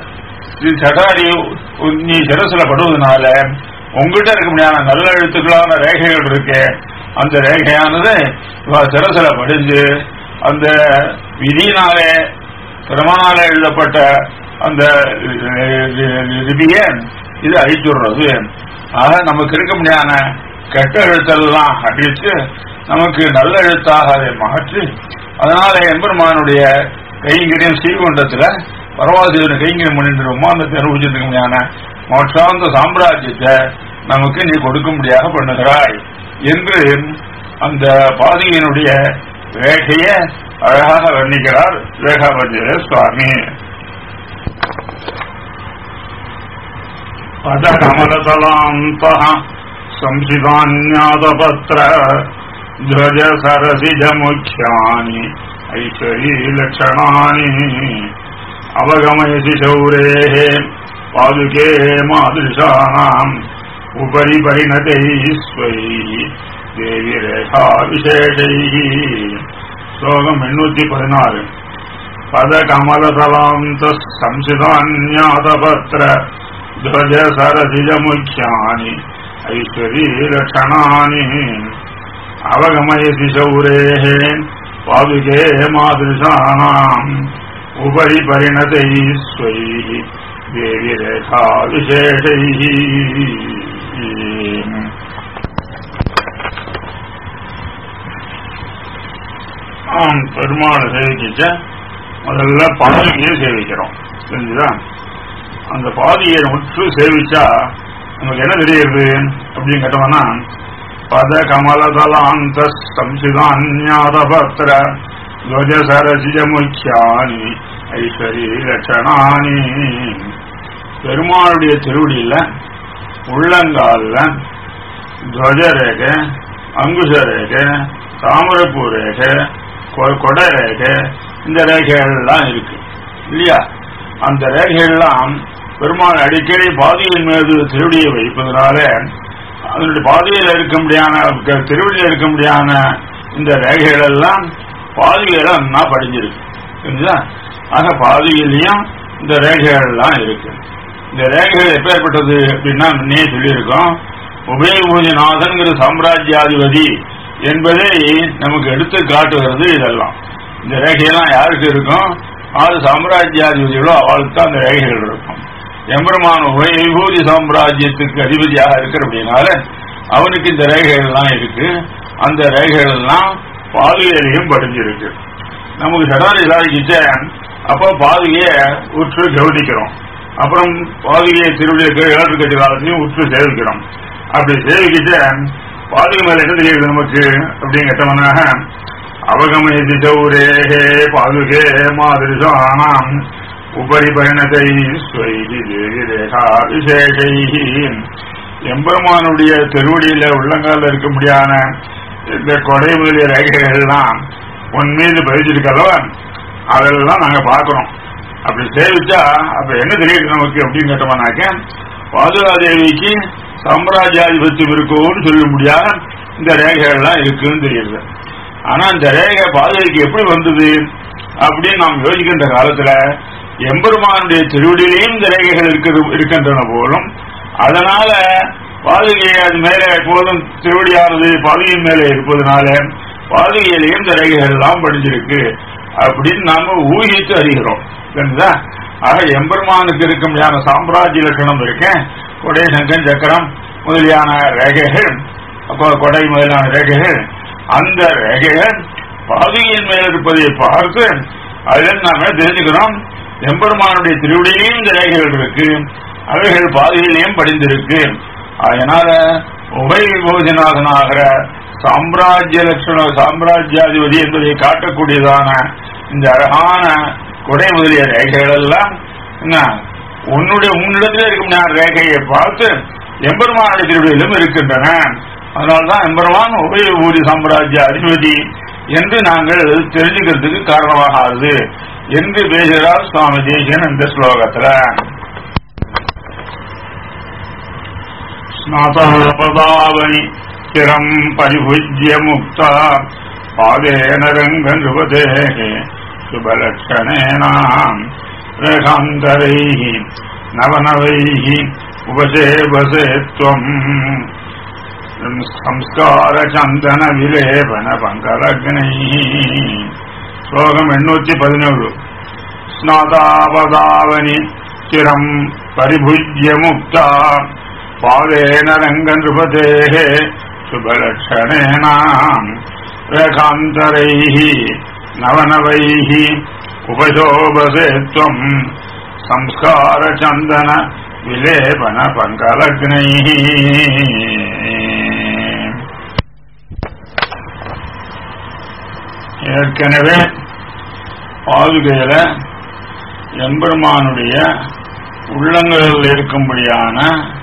சடாரி நீ சிரசுல படுவதனால உங்ககிட்ட இருக்க முடியாத நல்ல எழுத்துக்களான ரேகைகள் இருக்கு அந்த ரேகையானது சிரசுல படிஞ்சு அந்த விதியினாலே பிரமனால எழுதப்பட்ட அந்த லிபிய இது அழிச்சுடுறது ஆக நமக்கு இருக்க முடியாத கெட்ட எழுத்தெல்லாம் அழிச்சு நமக்கு நல்ல எழுத்தாக அதை மாற்றி அதனால எம்பெருமானுடைய கைங்கரியம் ஸ்ரீகுண்டத்துல பரவாசிவனை கைங்கரியம் பண்ணிட்டு உமானத்தை அனுபவிச்சிருக்க முடியாத மோட்சாந்த சாம்ராஜ்யத்தை நமக்கு நீ கொடுக்கும்படியாக பண்ணுகிறாய் என்று அந்த பாதிகையினுடைய ரேகைய அழகாக வர்ணிக்கிறார் வேகாபத்திர சுவாமி பத கமலதலாந்த संसिदान्यादपत्र ध्वज सरसिज मुख्यानि ऐश्वरीलक्षणानि अवगमयसि शौरेः पादुके मादृशानाम् उपरि परिणतैः स्वैः देवि रेखा विशेषैः श्लोकम् एण्णूति पदिनालु पदकमलतलान्तः संसिदान्यादपत्र ध्वज सरसिज मुख्यानि ऐश्वरीलक्षणानि अवगमयसि शौरेः पादुके मादृशानाम् उपरि परिणतैः स्वैः देवि रेखा विशेषैः ஆம் பெருமாளை சேவிக்கிச்ச முதல்ல பாதிகையை சேவிக்கிறோம் தெரிஞ்சுதா அந்த பாதியை முற்று சேவிச்சா நமக்கு என்ன தெரியுது அப்படின்னு கேட்டோம்னா பத கமலதலாந்த சம்சிதான்யாதபத்திர துவஜசரசிஜ முக்கியானி ஐஸ்வரி லட்சணானி பெருமாளுடைய திருவடியில உள்ளங்காலில் துவஜ ரேகை அங்குஷ ரேகை தாமரப்பூ ரேகை கொடை ரேகை இந்த ரேகைகள்லாம் இருக்கு இல்லையா அந்த ரேகைகள்லாம் பெருமாள் அடிக்கடி பாதையின் மீது திருவடியை வைப்பதனால அதனுடைய பாதையில் இருக்க முடியாத திருவடியில் இருக்க முடியாத இந்த ரேகைகள் எல்லாம் பாதையில நன்னா படிஞ்சிருக்கு புரியுதா ஆக பாதையிலையும் இந்த ரேகைகள் எல்லாம் இருக்கு இந்த ரேகைகள் எப்பேற்பட்டது அப்படின்னா முன்னே சொல்லியிருக்கோம் உபயபூஜநாதன்கிற சாம்ராஜ்யாதிபதி என்பதை நமக்கு எடுத்து காட்டுகிறது இதெல்லாம் இந்த ரேகையெல்லாம் யாருக்கு இருக்கும் ஆறு சாம்ராஜ்யாதிபதிகளோ அவளுக்கு தான் அந்த ரேகைகள் இருக்கும் எம்பெருமான விபூதி சாம்ராஜ்யத்துக்கு அதிபதியாக இருக்கிறபடினால அவனுக்கு இந்த ரேகைகள் எல்லாம் இருக்கு அந்த ரேகைகள் எல்லாம் பாதுகையிலையும் படிஞ்சிருக்கு நமக்கு சடாரி சாதிக்கிச்ச அப்போ பாதுகைய உற்று கவனிக்கிறோம் அப்புறம் பாதுகையை திருவிழிய ஏழு கட்சி காலத்தையும் உற்று சேவிக்கிறோம் அப்படி சேவிக்கிட்ட பாதுகை மேல என்ன தெரியுது நமக்கு அப்படின்னு கேட்டவனாக அவகமயதி சௌரேகே பாதுகே மாதிரிசானாம் உபரி பயணத்தை விசேஷை எம்பெருமானுடைய திருவடியில உள்ளங்கால இருக்க முடியாத இந்த கொடை முதலிய ரேகைகள்லாம் உன் மீது பதிச்சிருக்கல்லவா அதெல்லாம் நாங்க பாக்குறோம் அப்படி சேவிச்சா அப்ப என்ன தெரியுது நமக்கு அப்படின்னு கேட்டோம்னாக்க பாதுகாதேவிக்கு சாம்ராஜ்யாதிபத்தியம் இருக்கும்னு சொல்ல முடியாத இந்த ரேகைகள்லாம் இருக்குன்னு தெரியுது ஆனா இந்த ரேகை பாதுகைக்கு எப்படி வந்தது அப்படின்னு நாம் யோசிக்கின்ற காலத்துல எம்பெருமானுடைய திருவடியிலையும் இந்த ரேகைகள் இருக்கிறது இருக்கின்றன போலும் அதனால பாதுகை அது மேல எப்போதும் திருவடியானது பாதுகையின் மேலே இருப்பதனால பாதுகையிலையும் இந்த ரேகைகள் எல்லாம் படிஞ்சிருக்கு அப்படின்னு நாம ஊகித்து அறிகிறோம் தெரியுதா ஆக எம்பெருமானுக்கு இருக்க முடியாத சாம்ராஜ்ய லட்சணம் இருக்கேன் கொடை சங்கம் சக்கரம் முதலியான ரேகைகள் கொடை முதலான ரேகைகள் அந்த ரேகைகள் பாதுகையின் மேல் இருப்பதை பார்த்து அதில் நாம தெரிஞ்சுக்கிறோம் எம்பெருமானுடைய திருவடியிலையும் இந்த ரேகைகள் இருக்கு அவைகள் பாதையிலையும் படிந்திருக்கு அதனால உபய விபோஜனாதனாகிற சாம்ராஜ்ய லட்சண சாம்ராஜ்யாதிபதி என்பதை காட்டக்கூடியதான இந்த அழகான கொடை முதலிய ரேகைகள் எல்லாம் என்ன உன்னுடைய உன்னிடத்தில் இருக்கும் ரேகையை பார்த்து எம்பெருமானுடைய திருவிழிலும் இருக்கின்றன அதனால்தான் எம்பெருமான் உபய விபூதி சாம்ராஜ்ய அதிபதி என்று நாங்கள் தெரிஞ்சுக்கிறதுக்கு காரணமாக ஆகுது என்று பேசுகிறார் சுவாமி தேசியன் இந்த ஸ்லோகத்துல ஸ்நாதாபதாவனி சிரம் பரிபுஜ்ய முக்தா பாதேன ரங்க நிருபதே சுபலட்சணேனாம் ரேகாந்தரைः நவநவைः உபசேபசே त्वम् സംസ്കാരചന്ദന വിലേപന പങ്കലഗ്നൈ ശ്ലോകം എണ്ണൂറ്റി പതിനേഴ് സ്നാതാവതാവനി ചിരം പരിഭുജ്യ മുക്ത പാദേന രംഗനൃപതേ ശുഭലക്ഷണേന രേഖാന്തരൈ നവനവൈ ഉപശോഭസേ ത്വം സംസ്കാരചന്ദന விலேபன பங்கலக்னை ஏற்கனவே பாதுகையில எம்பெருமானுடைய உள்ளங்களில் இருக்கும்படியான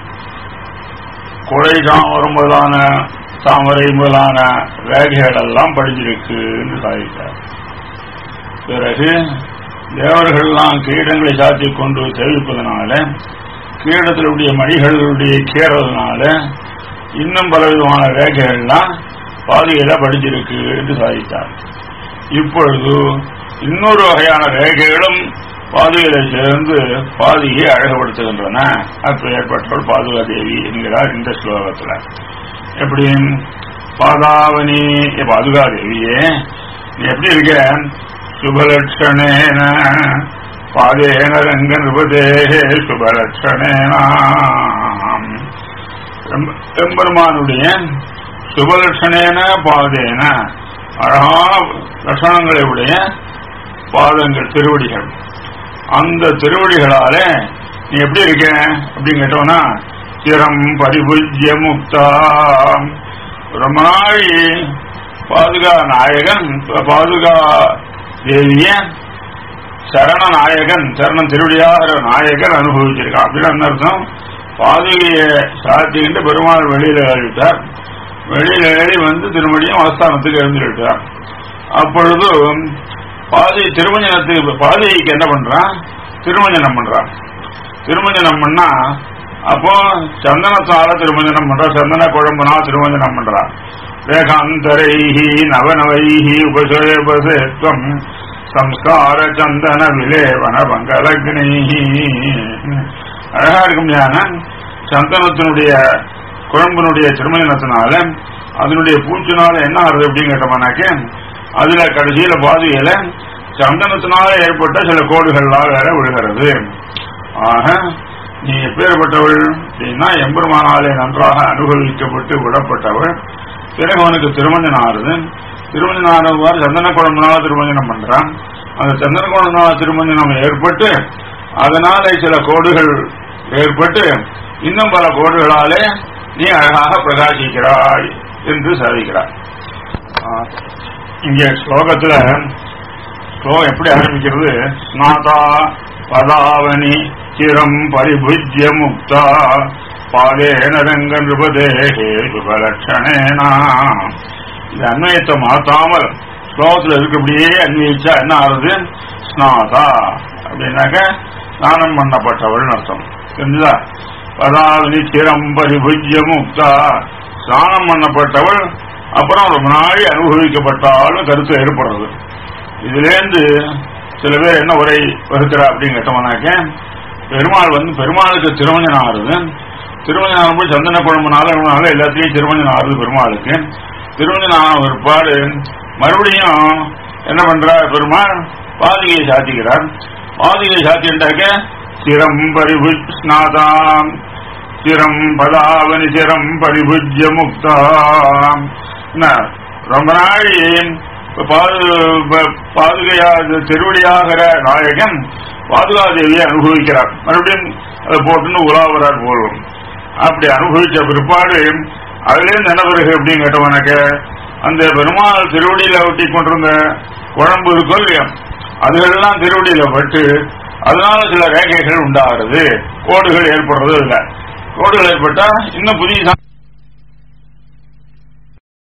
கொடை தாமரம் முதலான தாமரை முதலான ரேகைகள் எல்லாம் படிச்சிருக்குன்னு சாதித்தார் பிறகு தேவர்கள்லாம் கிரீடங்களை சாத்தி கொண்டு தெரிவிப்பதனால கிரீடத்திலுடைய மணிகளுடைய கேறதுனால இன்னும் பலவிதமான ரேகைகள்லாம் பாதியில படிச்சிருக்கு என்று சாதித்தார் இப்பொழுது இன்னொரு வகையான ரேகைகளும் பாதுகையில சேர்ந்து பாதியை அழகுபடுத்துகின்றன அப்ப ஏற்பட்டவள் பாதுகா தேவி என்கிறார் இந்த ஸ்லோகத்துல எப்படி பாதாவனி பாதுகா தேவியே நீ எப்படி இருக்க சுபலட்சணேன பாதேன ரங்க நிருபதே சுபலட்சணேன எம்பெருமானுடைய சுபலட்சணேன பாதேன அழகான லட்சணங்களை உடைய பாதங்கள் திருவடிகள் அந்த திருவடிகளால நீ எப்படி இருக்க அப்படின்னு கேட்டோம்னா சிரம் பரிபுஜ்ய முக்தா ரொம்ப நாள் பாதுகா நாயகன் பாதுகா தேவிய சரண நாயகன் சரணம் திருவடியாகிற நாயகன் அனுபவிச்சிருக்கான் அப்படின்னு அர்த்தம் பாதுகையை சாத்திக்கிட்டு பெருமாள் வெளியில ஏறிவிட்டார் வெளியில ஏறி வந்து திருமணியும் அவஸ்தானத்துக்கு எழுந்துவிட்டார் அப்பொழுது பாதி திருமஞ்சனத்துக்கு பாதைக்கு என்ன பண்றான் திருமஞ்சனம் பண்றான் திருமஞ்சனம் பண்ணா அப்போ சந்தனத்தால திருமஞ்சனம் பண்றா சந்தன குழம்புனா திருமஞ்சனம் பண்றான் ரேகாந்தரைஹி நவநவைஹி உபசேபசேத்வம் சம்ஸ்கார சந்தன விலேவன மங்களக்னிஹி அழகா இருக்கும் ஞானம் சந்தனத்தினுடைய குழம்பினுடைய திருமணத்தினால அதனுடைய பூச்சினால என்ன ஆகுது அப்படின்னு கேட்டோம்னாக்க அதுல கடைசியில பாதியில சந்தனத்தினால ஏற்பட்ட சில கோடுகள்லாம் வேற விழுகிறது ஆக நீ எப்பேற்பட்டவள் அப்படின்னா எம்பெருமானாலே நன்றாக அனுபவிக்கப்பட்டு விடப்பட்டவள் பிறகு அவனுக்கு திருமஞ்சனம் ஆறுது திருமஞ்சனம் ஆனவாறு சந்தன குழம்புனால திருமஞ்சனம் பண்றான் அந்த சந்தன குழம்புனால திருமஞ்சனம் ஏற்பட்டு அதனாலே சில கோடுகள் ஏற்பட்டு இன்னும் பல கோடுகளாலே நீ அழகாக பிரகாசிக்கிறாய் என்று சாதிக்கிறார் ஆ, இங்க ஸ்லோகத்துல ஸ்லோகம் எப்படி ஆரம்பிக்கிறது நாதா பதாவனி சிரம் பரிபுஜ்ய முக்தா பாலேன ரங்க நிருபதேகே சுபலட்சணேனா இது அன்வயத்தை மாத்தாமல் ஸ்லோகத்துல இருக்கபடியே அன்வயிச்சா என்ன ஆறுது ஸ்நாதா அப்படின்னாக்க ஸ்நானம் பண்ணப்பட்டவள் அர்த்தம் தெரிஞ்சுதா பதாவதி சிரம் பரிபுஜ்ய முக்தா ஸ்நானம் பண்ணப்பட்டவள் அப்புறம் ரொம்ப நாளி அனுபவிக்கப்பட்டாலும் கருத்து ஏற்படுறது இதுலேருந்து சில பேர் என்ன உரை வருகிறா அப்படின்னு கேட்டோம்னாக்க பெருமாள் வந்து பெருமாளுக்கு திருமஞ்சனம் ஆறுது திருமஞ்சனம் ஆகும்போது சந்தன குழம்புனால இவனால எல்லாத்தையும் திருமஞ்சனம் ஆறுது பெருமாளுக்கு திருமஞ்சனம் ஆன ஒருபாடு மறுபடியும் என்ன பண்றார் பெருமாள் பாதிகையை சாத்திக்கிறார் பாதிகையை சாத்திட்டாக்க சிரம் பரிபுஜ்நாதாம் சிரம் பதாவனி சிரம் பரிபுஜ்ய முக்தாம் என்ன, ரொம்ப நாள் பாது- ப- பாதுகையா திருவடியாகிற நாயகன் பாதுகாதேவியை அனுபவிக்கிறார் மறுபடியும் அதை போட்டுன்னு உலாவரார் போலும் அப்படி அனுபவிச்ச பிற்பாடு அதுலேருந்து என்ன பிறகு அப்படின்னு கேட்டவனாக்க அந்த பெருமாள் திருவடியில ஒட்டி கொண்டிருந்த குழம்பு இருக்கும் இல்லையா அதுகளெல்லாம் திருவடியில பட்டு அதனால சில ரேகைகள் உண்டாகிறது கோடுகள் ஏற்படுறது இல்லை கோடுகள் ஏற்பட்டா இன்னும் புதிய